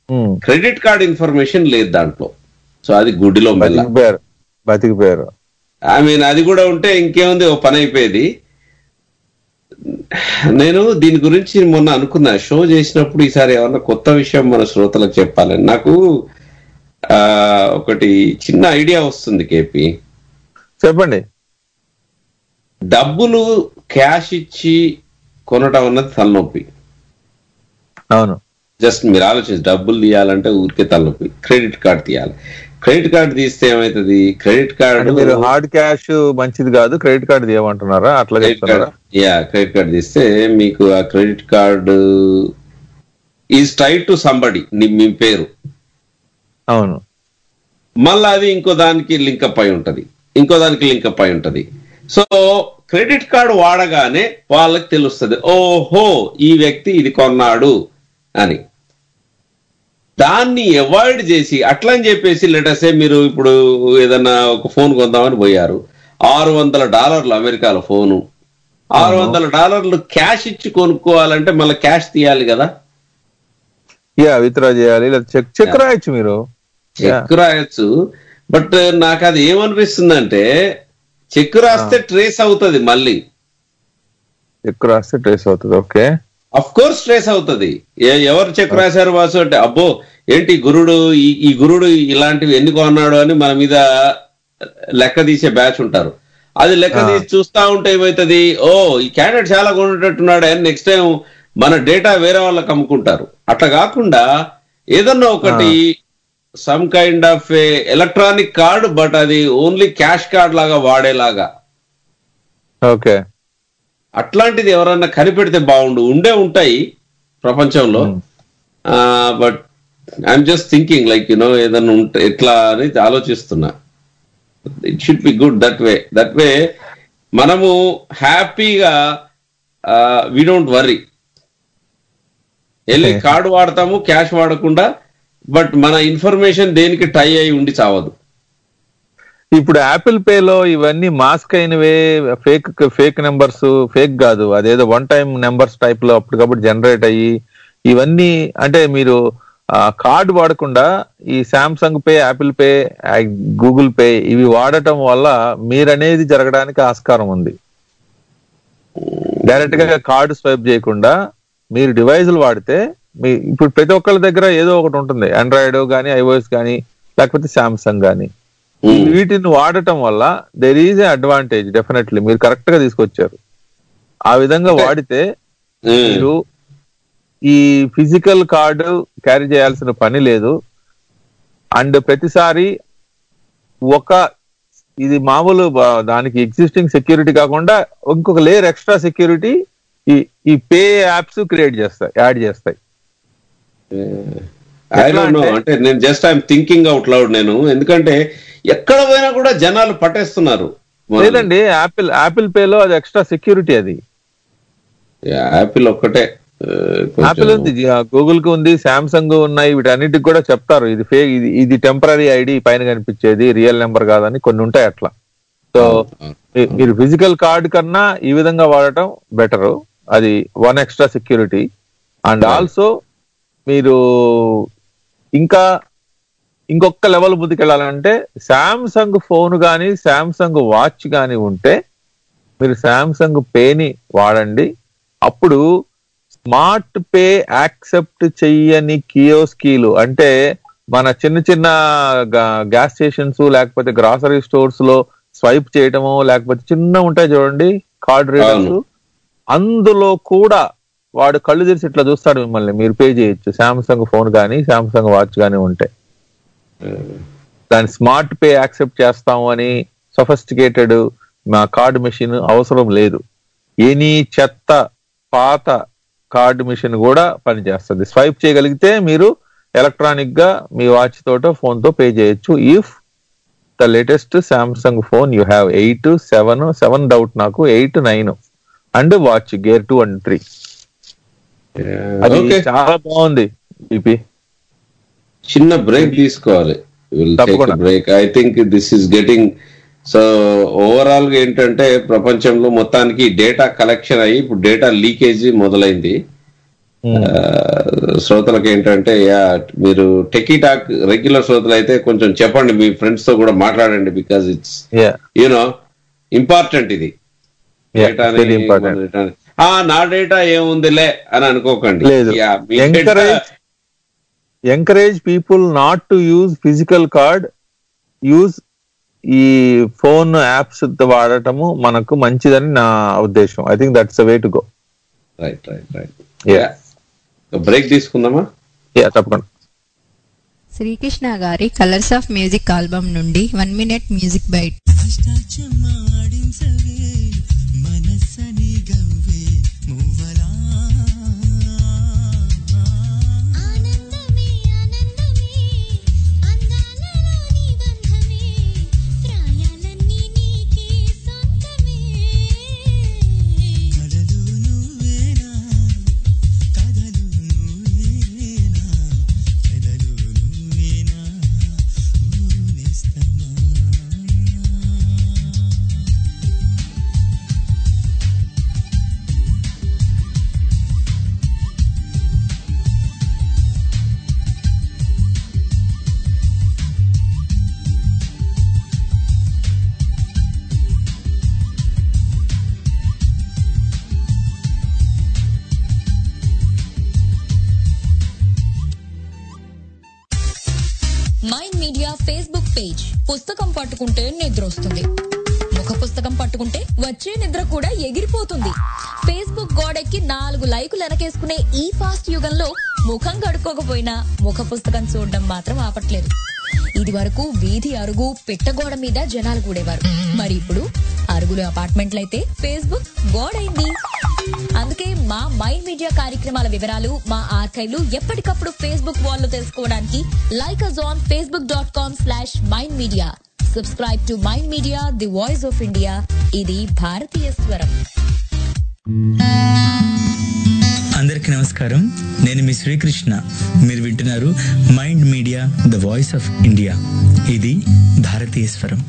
S6: క్రెడిట్ కార్డ్ ఇన్ఫర్మేషన్ లేదు దాంట్లో సో అది గుడిలో మెల్ల
S5: బతికిపోయారు బతికిపోయారు
S6: ఐ మీన్ అది కూడా ఉంటే ఇంకేముంది ఓ పని అయిపోయేది నేను దీని గురించి మొన్న అనుకున్నా షో చేసినప్పుడు ఈసారి ఏమన్నా కొత్త విషయం మన శ్రోతలకు చెప్పాలని నాకు ఆ, ఒకటి చిన్న ఐడియా వస్తుంది కేపీ
S5: చెప్పండి
S6: డబ్బులు క్యాష్ ఇచ్చి కొనటం అన్నది తలనొప్పి
S5: అవును
S6: జస్ట్ మీరు ఆలోచించి డబ్బులు తీయాలంటే ఊరికే తలనొప్పి క్రెడిట్ కార్డ్ తీయాలి క్రెడిట్ కార్డ్ తీస్తే ఏమవుతుంది క్రెడిట్ కార్డు
S5: అంటే మీరు హార్డ్ క్యాష్ మంచిది కాదు క్రెడిట్ కార్డ్ తీయమంటున్నారా అట్లా
S6: క్రెడిట్
S5: చెప్తున్నారా
S6: కార్డ్ యా క్రెడిట్ కార్డ్ తీస్తే మీకు ఆ credit card is tie to somebody మీ పేరు
S5: అవును
S6: మళ్ళీ అది ఇంకో దానికి లింకప్ అయి ఉంటది ఇంకో దానికి లింకప్ అయి ఉంటది సో క్రెడిట్ కార్డు వాడగానే వాళ్ళకి తెలుస్తుంది ఓహో ఈ వ్యక్తి ఇది కొన్నాడు అని దాన్ని అవాయిడ్ చేసి అట్లా అని చెప్పేసి లెటర్సే మీరు ఇప్పుడు ఏదన్నా ఒక ఫోన్ కొందామని పోయారు ఆరు వందల డాలర్లు అమెరికాలో ఫోను ఆరు వందల డాలర్లు క్యాష్ ఇచ్చి కొనుక్కోవాలంటే మళ్ళీ క్యాష్ తీయాలి కదా
S5: యా విత్డ్రా చేయాలి లేదా చెక్ చెక్ రాయొచ్చు మీరు
S6: చెక్ రాయొచ్చు బట్ నాకు అది ఏమనిపిస్తుంది అంటే చెక్ రాస్తే ట్రేస్ అవుతుంది మళ్ళీ
S5: చెక్ రాస్తే ట్రేస్ అవుతుంది ఓకే
S6: అఫ్ కోర్స్ ట్రేస్ అవుతుంది ఏ- ఎవరు చెక్ రాశారు వాసు అంటే అబ్బో ఏంటి గురుడు ఈ ఈ గురుడు ఇలాంటివి ఎన్ని కొన్నాడు అని మన మీద లెక్క తీసే బ్యాచ్ ఉంటారు అది లెక్క తీసి చూస్తా ఉంటే ఏమవుతుంది ఓ ఈ క్యాండిడేట్ చాలా కొనేటట్టున్నాడు అని నెక్స్ట్ టైం మన డేటా వేరే వాళ్ళకి అమ్ముకుంటారు అట్లా కాకుండా ఏదన్నా ఒకటి some kind of a electronic card but అది ఓన్లీ క్యాష్ కార్డ్ లాగా వాడేలాగా
S5: ఓకే
S6: అట్లాంటిది ఎవరన్నా కనిపెడితే బాగుండు ఉండే ఉంటాయి ప్రపంచంలో but I'm just thinking like you know ఏదన్నా ఉంటే ఎట్లా అని ఆలోచిస్తున్నా it should be good that way that way మనము హ్యాపీగా వి డోంట్ వర్రీ వెళ్ళి కార్డు వాడతాము క్యాష్ వాడకుండా బట్ మన ఇన్ఫర్మేషన్ దేనికి టై అయి ఉండి చావదు
S5: ఇప్పుడు యాపిల్ పే లో ఇవన్నీ మాస్క్ అయినవే ఫేక్ ఫేక్ నెంబర్స్ ఫేక్ కాదు అదేదో వన్ టైం నెంబర్స్ టైప్ లో అప్పటికప్పుడు జనరేట్ అయ్యి ఇవన్నీ అంటే మీరు కార్డ్ వాడకుండా ఈ Samsung Pay Apple Pay Google Pay ఇవి వాడటం వల్ల మీరనేది జరగడానికి ఆస్కారం ఉంది డైరెక్ట్ గా కార్డు స్వైప్ చేయకుండా మీరు డివైజులు వాడితే మీ ఇప్పుడు ప్రతి ఒక్కళ్ళ దగ్గర ఏదో ఒకటి ఉంటుంది ఆండ్రాయిడ్ కానీ ఐఓఎస్ కానీ లేకపోతే సామ్సంగ్ కానీ వీటిని వాడటం వల్ల there is a advantage definitely మీరు కరెక్ట్ గా తీసుకొచ్చారు ఆ విధంగా వాడితే మీరు ఈ ఫిజికల్ కార్డు క్యారీ చేయాల్సిన పని లేదు అండ్ ప్రతిసారి ఒక ఇది మామూలు బ- దానికి ఎగ్జిస్టింగ్ సెక్యూరిటీ కాకుండా ఇంకొక లేయర్ ఎక్స్ట్రా సెక్యూరిటీ ఈ ఈ పే యాప్స్ క్రియేట్ చేస్తాయి యాడ్ చేస్తాయి
S6: ఐ డోంట్ నో అంటే నేను just I'm thinking out loud నేను ఎందుకంటే ఎక్కడ పోయినా కూడా జనాలు పట్టేస్తున్నారు
S5: లేదండి యాపిల్ యాపిల్ పే లో అది ఎక్స్ట్రా సెక్యూరిటీ అది
S6: యాపిల్ ఒక్కటే ఆ, కొంచెం-
S5: యాపిల్ ఉంది గూగుల్ కి ఉంది సామ్సంగ్ ఉన్నాయి వీటన్నిటికి కూడా చెప్తారు ఇది ఫేక్ ఇది ఇది టెంపరీ ఐడి పైన కనిపించేది రియల్ నెంబర్ కాదని కొన్ని ఉంటాయి అట్లా సో మీ- మీరు ఫిజికల్ కార్డ్ కన్నా ఈ విధంగా వాడటం బెటర్ అది one extra security and also మీరు ఇంకా ఇంకొక లెవెల్ ముందుకెళ్ళాలంటే శాంసంగ్ ఫోన్ కానీ శాంసంగ్ వాచ్ కానీ ఉంటే మీరు శాంసంగ్ పేని వాడండి అప్పుడు స్మార్ట్ పే యాక్సెప్ట్ చెయ్యని కియోస్కీలు అంటే మన చిన్న చిన్న గా- గ్యాస్ స్టేషన్స్ లేకపోతే గ్రాసరీ స్టోర్స్ లో స్వైప్ చేయటము లేకపోతే చిన్న ఉంటాయి చూడండి కార్డ్ రీడర్స్
S6: అవును.
S5: అందులో కూడా వాడు కళ్ళు తెరిచి ఇట్లా చూస్తాడు మిమ్మల్ని మీరు పే చేయొచ్చు శాంసంగ్ ఫోన్ కానీ శాంసంగ్ వాచ్ కానీ ఉంటే దాని స్మార్ట్ పే యాక్సెప్ట్ చేస్తాము అని సొఫిస్టికేటెడ్ మా కార్డ్ మెషిన్ అవసరం లేదు ఎనీ చెత్త పాత కార్డ్ మిషన్ కూడా పనిచేస్తుంది స్వైప్ చేయగలిగితే మీరు ఎలక్ట్రానిక్ గా మీ వాచ్ తోటో ఫోన్ తో పే చేయొచ్చు if the latest Samsung phone you have eight seven seven doubt నాకు eight nine and watch gear two and three అది
S6: Okay.
S5: చాలా బాగుంది బీపీ
S6: చిన్న బ్రేక్ తీసుకోవాలి విల్ టేక్
S5: తప్పకుండా.
S6: Break I think this is getting so overall గా ఏంటంటే ప్రపంచంలో మొత్తానికి డేటా కలెక్షన్ అయ్యి ఇప్పుడు డేటా లీకేజీ మొదలైంది శ్రోతలకు ఏంటంటే యా మీరు టెకీ టాక్ రెగ్యులర్ శ్రోతలు అయితే కొంచెం చెప్పండి మీ ఫ్రెండ్స్ తో కూడా మాట్లాడండి because it's
S5: Yeah.
S6: You know important ఇది
S5: Yeah,
S6: డేటాని
S5: very important.
S6: మన డేటాని- ఆ నా డేటా ఏముందిలే అని అనుకోకండి
S5: లేదు
S6: Yeah, మీ data-
S5: encourage encourage people not to use physical card use ఈ ఫోన్ యాప్స్ వాడటము మనకు మంచిదని నా ఉద్దేశం I think that's way to go
S6: right right right break తీసుకుందామా
S5: తప్పకుండా
S7: శ్రీకృష్ణ గారి కలర్స్ ఆఫ్ మ్యూజిక్ ఆల్బమ్ నుండి వన్ మినిట్ మ్యూజిక్ బైట్
S1: మనసని గవ్వే మువ్వలా ఆనందమే ఆనందమే అందాలలోని బంధమే ప్రాయాలన్నీ నీకే సొంతమే కలలు నువ్వేనా కథలు నువ్వేనా కథలు నువ్వేనా ఓ నేస్తమా
S8: మైండ్ మీడియా ఫేస్బుక్ పేజ్ పుస్తకం పట్టుకుంటే నిద్ర వస్తుంది ముఖ పుస్తకం పట్టుకుంటే వచ్చే నిద్ర కూడా ఎగిరిపోతుంది ఫేస్బుక్ గోడెక్కి నాలుగు లైకులు వెనకేసుకునే ఈ ఫాస్ట్ యుగంలో ముఖం కడుక్కోకపోయినా ముఖ పుస్తకం చూడడం మాత్రం ఆపట్లేదు ఇది వరకు వీధి అరుగు పిట్టగోడ మీద జనాలు కూడేవారు మరి ఇప్పుడు అరుగులు అపార్ట్మెంట్లయితే ఫేస్బుక్ గోడైంది అందుకే మా మైండ్ మీడియా కార్యక్రమాల వివరాలు మా ఆర్కైవ్లు ఎప్పటికప్పుడు ఫేస్బుక్ వాల్లో తెలుసుకోవడానికి like us on Facebook dot com slash mind media subscribe to mind media the voice of India ఇది భారతీయ స్వరం
S13: అందరికీ నమస్కారం నేను మీ శ్రీకృష్ణ మీరు వింటున్నారు mind media the voice of India ఇది భారతీయ స్వరం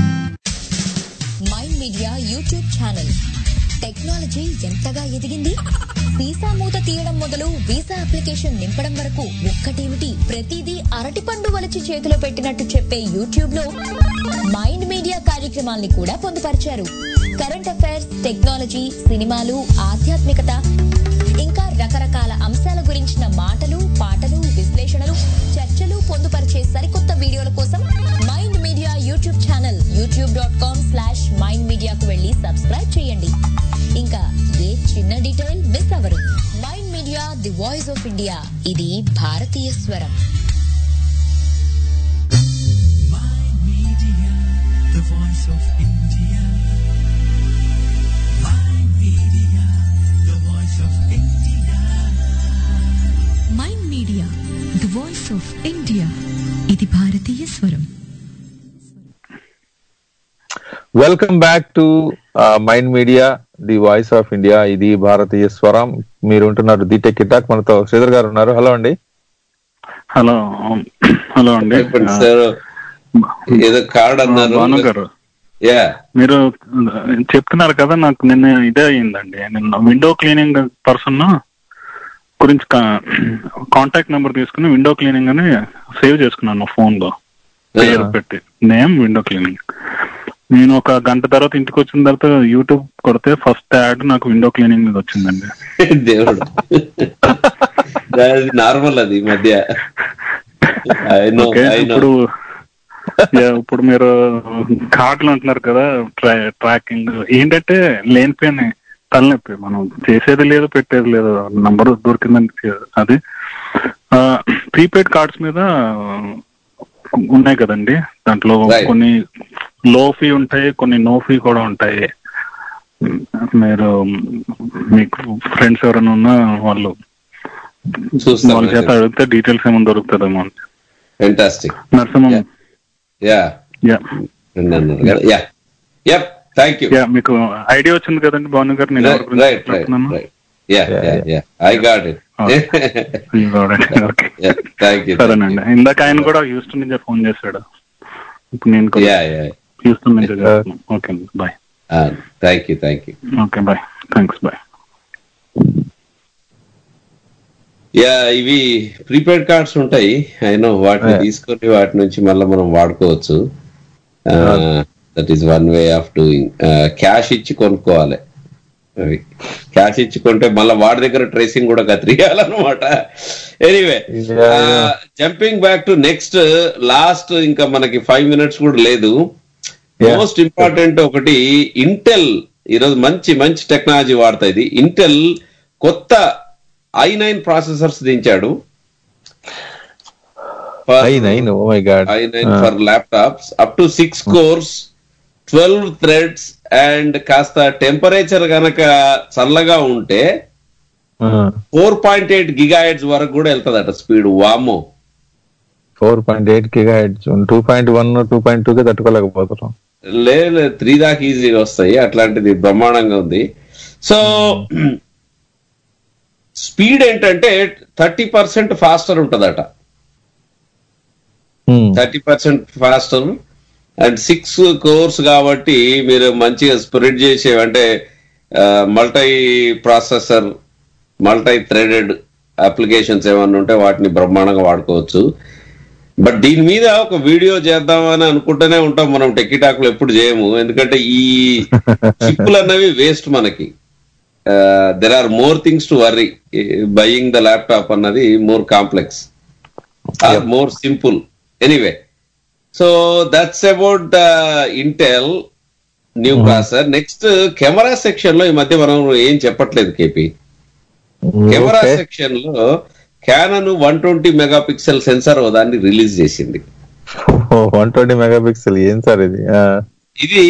S8: mind media YouTube channel technology ఎంతగా ఎదిగింది వీసా మూత తీయడం మొదలు వీసా అప్లికేషన్ నింపడం వరకు ఒక్కటేమిటి ప్రతిదీ అరటిపండు వలచి చేతిలో పెట్టినట్టు చెప్పే యూట్యూబ్ లో మైండ్ మీడియా కార్యక్రమాల్ని కూడా పొందుపరిచారు కరెంట్ అఫైర్స్ టెక్నాలజీ సినిమాలు ఆధ్యాత్మికత ఇంకా రకరకాల అంశాల గురించిన మాటలు పాటలు విశ్లేషణలు చర్చలు పొందుపరిచే సరికొత్త వీడియోల కోసం mind media YouTube channel YouTube dot com slash mind మీడియాకు వెళ్ళి సబ్స్క్రైబ్ చేయండి ఇంకా ఏ చిన్న డీటెయిల్ మిస్ అవ్వరు mind media the voice of India ఇది భారతీయ స్వరం
S1: Media, the voice of India. Mind Media, the voice of India.
S2: Mind media the voice of India ఇది భారతీయ స్వరం
S5: welcome back to mind media the voice of India ఇది భారతీయ స్వరం మీరు ఉంటున్నారు ది టెక్ టాక్ మనతో శ్రీధర్ గారు ఉన్నారు హలో అండి
S12: హలో హలో అండి
S6: చెప్పండి సార్ ఏదో కార్డ్ అన్నారు
S12: భాను గారు
S6: యా
S12: మీరు చెప్తున్నారు కదా నాకు నిన్న ఇదే అయిందండి నిన్న విండో క్లీనింగ్ పర్సన్ గురించి కాంటాక్ట్ నెంబర్ తీసుకుని విండో క్లీనింగ్ అని సేవ్ చేసుకున్నాను ఫోన్ లో పేరు పెట్టి నేమ్ విండో క్లీనింగ్ నేను ఒక గంట తర్వాత ఇంటికి వచ్చిన తర్వాత యూట్యూబ్ కొడితే ఫస్ట్ యాడ్ నాకు విండో క్లీనింగ్ మీద వచ్చిందండి
S6: దేవుడు నార్మల్ అది ఈ మధ్య I know,
S12: okay
S6: I know.
S12: ఇప్పుడు Yeah, ఇప్పుడు మీరు కార్డులు అంటున్నారు కదా ట్రా- ట్రాకింగ్ ఏంటంటే లేనిపోయిన తలనొప్పి మనం చేసేది లేదు పెట్టేది లేదు నంబర్ దొరికిందని అది ప్రీపెయిడ్ కార్డ్స్ మీద ఉన్నాయి కదండి దాంట్లో
S6: Right.
S12: కొన్ని లో ఫీ ఉంటాయి కొన్ని నో ఫీ కూడా ఉంటాయి మీరు మీకు ఫ్రెండ్స్ ఎవరైనా ఉన్నా వాళ్ళు
S6: చూస్తాం
S12: వాళ్ళ చేత అడిగితే డీటెయిల్స్ ఏమైనా దొరుకుతుందేమో అని
S6: fantastic
S12: Narasimham
S6: yeah
S12: yeah
S6: yeah yup thank you
S12: yeah మీకు ఐడియా వచ్చింది కదండి భాను గారు నేను ఎవరి గురించి
S6: రైట్ రైట్
S12: చెప్తున్నాను?
S6: Right yeah yeah yeah I got it
S12: You got it. Okay.
S6: Thank you
S12: సరేనండి ఇందాక ఆయన కూడా హ్యూస్టన్ నుంచే ఫోన్ చేశాడు ఇప్పుడు నేను కూడా
S6: యా యా
S12: హ్యూస్టన్ నుంచే చేస్తున్నాను ఓకే అండి bye
S6: thank you thank you
S12: okay bye thanks bye
S6: yeah ఇవి ప్రీపెయిడ్ కార్డ్స్ ఉంటాయి అయినో వాటిని
S5: Yeah.
S6: తీసుకొని వాటి నుంచి మళ్ళీ మనం వాడుకోవచ్చు that is one way of doing cash ఇచ్చి కొనుక్కోవాలి అవి క్యాష్ ఇచ్చి కొంటే మళ్ళీ వాడి దగ్గర ట్రేసింగ్ కూడా కత్తిరియాలన్నమాట anyway jumping back to next last ఇంకా మనకి ఫైవ్ మినిట్స్ కూడా లేదు మోస్ట్ ఇంపార్టెంట్ ఒకటి ఇంటెల్ ఈరోజు మంచి మంచి టెక్నాలజీ వాడతా ఇది ఇంటెల్ కొత్త ఐ నైన్ ప్రాసెసర్స్ దించాడు
S5: I nine oh my God
S6: I nine for laptops up to six cores twelve threads and కాస్త టెంపరేచర్ గనక చల్లగా ఉంటే ఫోర్ పాయింట్ ఎయిట్ గిగాహెడ్స్ వరకు కూడా వెళ్తుందట స్పీడ్ వామో
S5: four point eight gigahertz two point one two point two కి తట్టుకోలేకపోతున్నాం
S6: లేదు త్రీ దాకా ఈజీగా వస్తాయి అట్లాంటిది బ్రహ్మాండంగా ఉంది సో స్పీడ్ ఏంటంటే థర్టీ పర్సెంట్ ఫాస్టర్ ఉంటదట thirty percent faster and six cores కాబట్టి మీరు మంచిగా స్ప్రెడ్ చేసే అంటే multi processor multi threaded applications ఏమన్నా ఉంటే వాటిని బ్రహ్మాండంగా వాడుకోవచ్చు బట్ దీని మీద ఒక వీడియో చేద్దామని అనుకుంటూనే ఉంటాం మనం టెక్కిటాకులు ఎప్పుడు చేయము ఎందుకంటే ఈ చిప్పులు అన్నవి వేస్ట్ మనకి there are more things to worry buying the laptop అన్నది more complex or more simple anyway so that's about the Intel new processor next camera section లో ఈ మధ్య మనం ఏం చెప్పట్లేదు కేపీ కెమెరా సెక్షన్ లో Canon one twenty megapixel sensor దాన్ని release చేసింది
S5: వన్ ట్వంటీ మెగా పిక్సెల్ ఏం సార్ ఇది ఆ,
S6: ఇది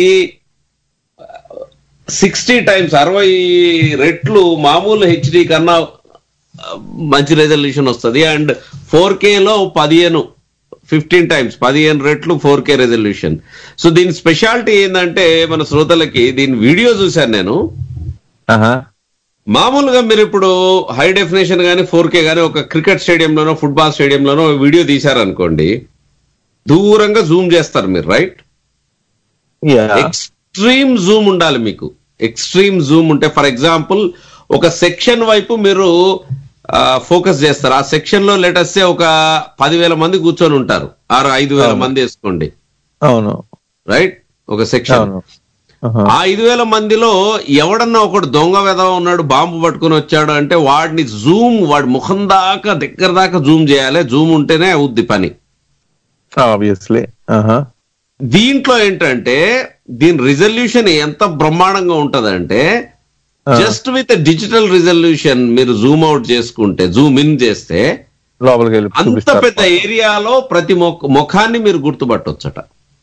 S6: సిక్స్టీ టైమ్స్ అరవై రెట్లు మామూలు హెచ్డి కన్నా ఆ, మంచి రెజల్యూషన్ వస్తుంది అండ్ ఫోర్ లో పదిహేను ఫిఫ్టీన్ టైమ్స్ పదిహేను రెట్లు ఫోర్ కే రెజల్యూషన్ సో దీని స్పెషాలిటీ ఏంటంటే మన శ్రోతలకి దీని వీడియో చూశాను నేను
S5: ఆహా.
S6: మామూలుగా మీరు ఇప్పుడు హై డెఫినేషన్ గానీ ఫోర్ కే గానీ ఒక క్రికెట్ స్టేడియంలోనో ఫుట్బాల్ స్టేడియంలోనో వీడియో తీశారనుకోండి దూరంగా జూమ్ చేస్తారు మీరు రైట్
S5: Yeah.
S6: ఎక్స్ట్రీమ్ జూమ్ ఉండాలి మీకు ఎక్స్ట్రీమ్ జూమ్ ఉంటే ఫర్ ఎగ్జాంపుల్ ఒక సెక్షన్ వైపు మీరు ఫోకస్ చేస్తారు ఆ సెక్షన్ లో లేటెస్ట్ ఒక పదివేల మంది కూర్చొని ఉంటారు ఆరు ఐదు వేల
S5: అవును.
S6: మంది వేసుకోండి
S5: అవును
S6: రైట్ ఒక సెక్షన్
S5: అవును ఆహా.
S6: ఆ ఐదు వేల మందిలో ఎవడన్నా ఒకడు దొంగ వెధవ ఉన్నాడు బాంబు పట్టుకొని వచ్చాడు అంటే వాడిని జూమ్ వాడి ముఖం దాకా దగ్గర దాకా జూమ్ చేయాలి జూమ్ ఉంటేనే అవుద్ది పని
S5: ఆబ్వియస్లీ ఆహా
S6: దీంట్లో ఏంటంటే దీని రిజల్యూషన్ ఎంత బ్రహ్మాండంగా ఉంటదంటే జస్ట్ విత్ డిజిటల్ రిజల్యూషన్ మీరు జూమ్ అవుట్ చేసుకుంటే జూమ్ ఇన్ చేస్తే
S5: లోపలికి వెళ్ళి
S6: అంత
S5: చూపిస్తారు
S6: పెద్ద ఏరియాలో ప్రతి మొక్క ముఖాన్ని మీరు గుర్తుపట్టొచ్చట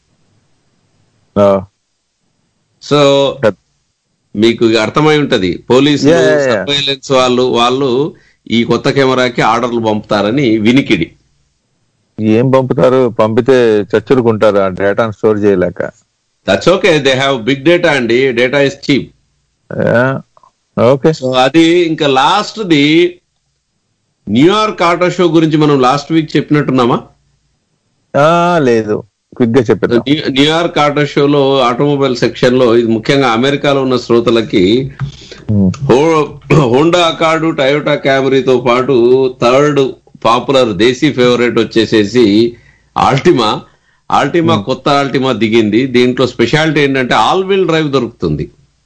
S5: ఆ,
S6: సో మీకు ఇక అర్థమై ఉంటది పోలీసులు
S5: Yeah, yeah, yeah.
S6: సర్వైలెన్స్ వాళ్ళు వాళ్ళు ఈ కొత్త కెమెరాకి ఆర్డర్లు పంపుతారని వినికిడి
S5: ఏం పంపుతారు పంపితే చచ్చురుకుంటారు ఆ డేటాను స్టోర్ చేయలేక
S6: that's okay they have big data అండి data is cheap
S5: okay
S6: so అది ఇంకా last the New York auto show గురించి మనం లాస్ట్ వీక్ చెప్పినట్టున్నామా
S5: లేదు క్విక్ గా చెప్పారు
S6: న్యూ- న్యూయార్క్ ఆటో షోలో ఆటోమొబైల్ సెక్షన్ లో ఇది ముఖ్యంగా అమెరికాలో ఉన్న శ్రోతలకి హో- హోండా అకార్డు టయోటా క్యామరీతో పాటు థర్డ్ పాపులర్ దేశీ ఫేవరెట్ వచ్చేసేసి ఆల్టిమా ఆల్టిమా కొత్త ఆల్టిమా దిగింది దీంట్లో స్పెషాలిటీ ఏంటంటే ఆల్ వీల్ డ్రైవ్ దొరుకుతుంది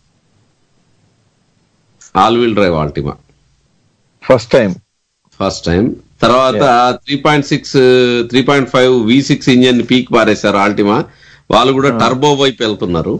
S6: all wheel drive Altima
S5: first time
S6: first time తర్వాత three point six three point five V six engine పీక్ పారేశారు ఆల్టిమా వాళ్ళు కూడా టర్బో వైపు వెళ్తున్నారు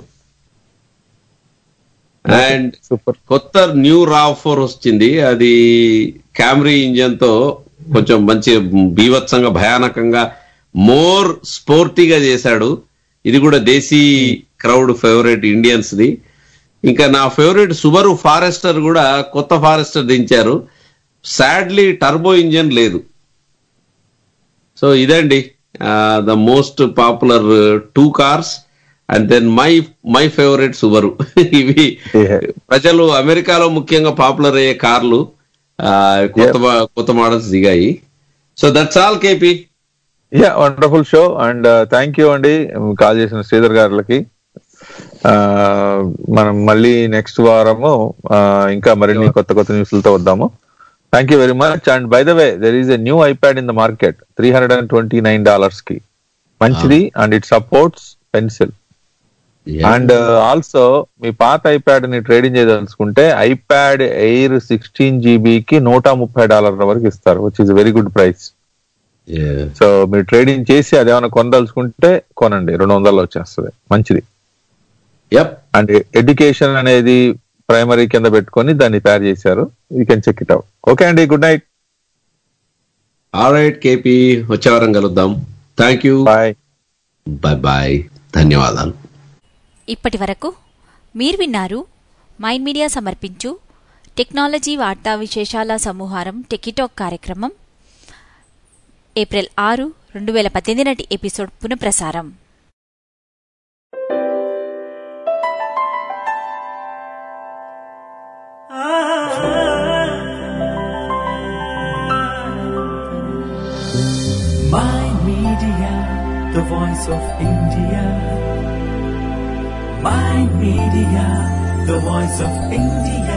S6: అండ్ కొత్త న్యూ రా ఫోర్ వచ్చింది అది క్యామరీ ఇంజన్ తో కొంచెం మంచి బీభత్సంగా భయానకంగా మోర్ స్పోర్టీగా చేశాడు ఇది కూడా desi crowd favourite Indians the ఇంకా నా ఫేవరెట్ సుబరు ఫారెస్టర్ కూడా కొత్త ఫారెస్టర్ దించారు సాడ్లీ టర్బో ఇంజన్ లేదు సో ఇదండి the most popular two cars and then my my favourite Subaru ఇవి ప్రజలు అమెరికాలో ముఖ్యంగా పాపులర్ అయ్యే కార్లు ఆ, కొత్త మా- కొత్త మోడల్స్ దిగాయి so that's all KP
S5: yeah wonderful show and thank you అండి కాల్ చేసిన శ్రీధర్ గారులకి ఆ, మనం మళ్ళీ నెక్స్ట్ వారము ఆ, ఇంకా మరిన్ని కొత్త కొత్త న్యూస్లతో వద్దాము thank you very much and by the way there is a new iPad in the market three hundred and twenty nine dollars కి మంచిది and it supports pencil and also మీ పాత ఐప్యాడ్ ని ట్రేడింగ్ చేయదలుచుకుంటే ఐప్యాడ్ ఎయిర్ సిక్స్టీన్ కి నూట ముప్పై డాలర్ల వరకు ఇస్తారు which is very good price so మీరు ట్రేడింగ్ చేసి అదేమైనా కొనదలుచుకుంటే కొనండి రెండు వందలు వచ్చేస్తుంది మంచిది అండ్ ఎడ్యుకేషన్ అనేది ప్రైమరీ కింద పెట్టుకొని దాన్ని తయారు చేశారు you can check it out okay అండి good night
S6: all right KP వచ్చే వారం కలుద్దాం thank you
S5: bye
S6: bye bye ధన్యవాదాలు
S4: ఇప్పటి వరకు మీరు విన్నారు మైండ్ మీడియా సమర్పించు టెక్నాలజీ వార్తా విశేషాల సమూహారం టెకిటాక్ కార్యక్రమం ఏప్రిల్ ఆరు రెండు వేల పద్దెనిమిది నాటి ఎపిసోడ్ పునఃప్రసారం
S1: My Media, the voice of India. My Media, the voice of India.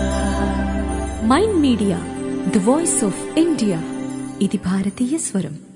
S2: Mind media the voice of India ఇది భారతీయ స్వరం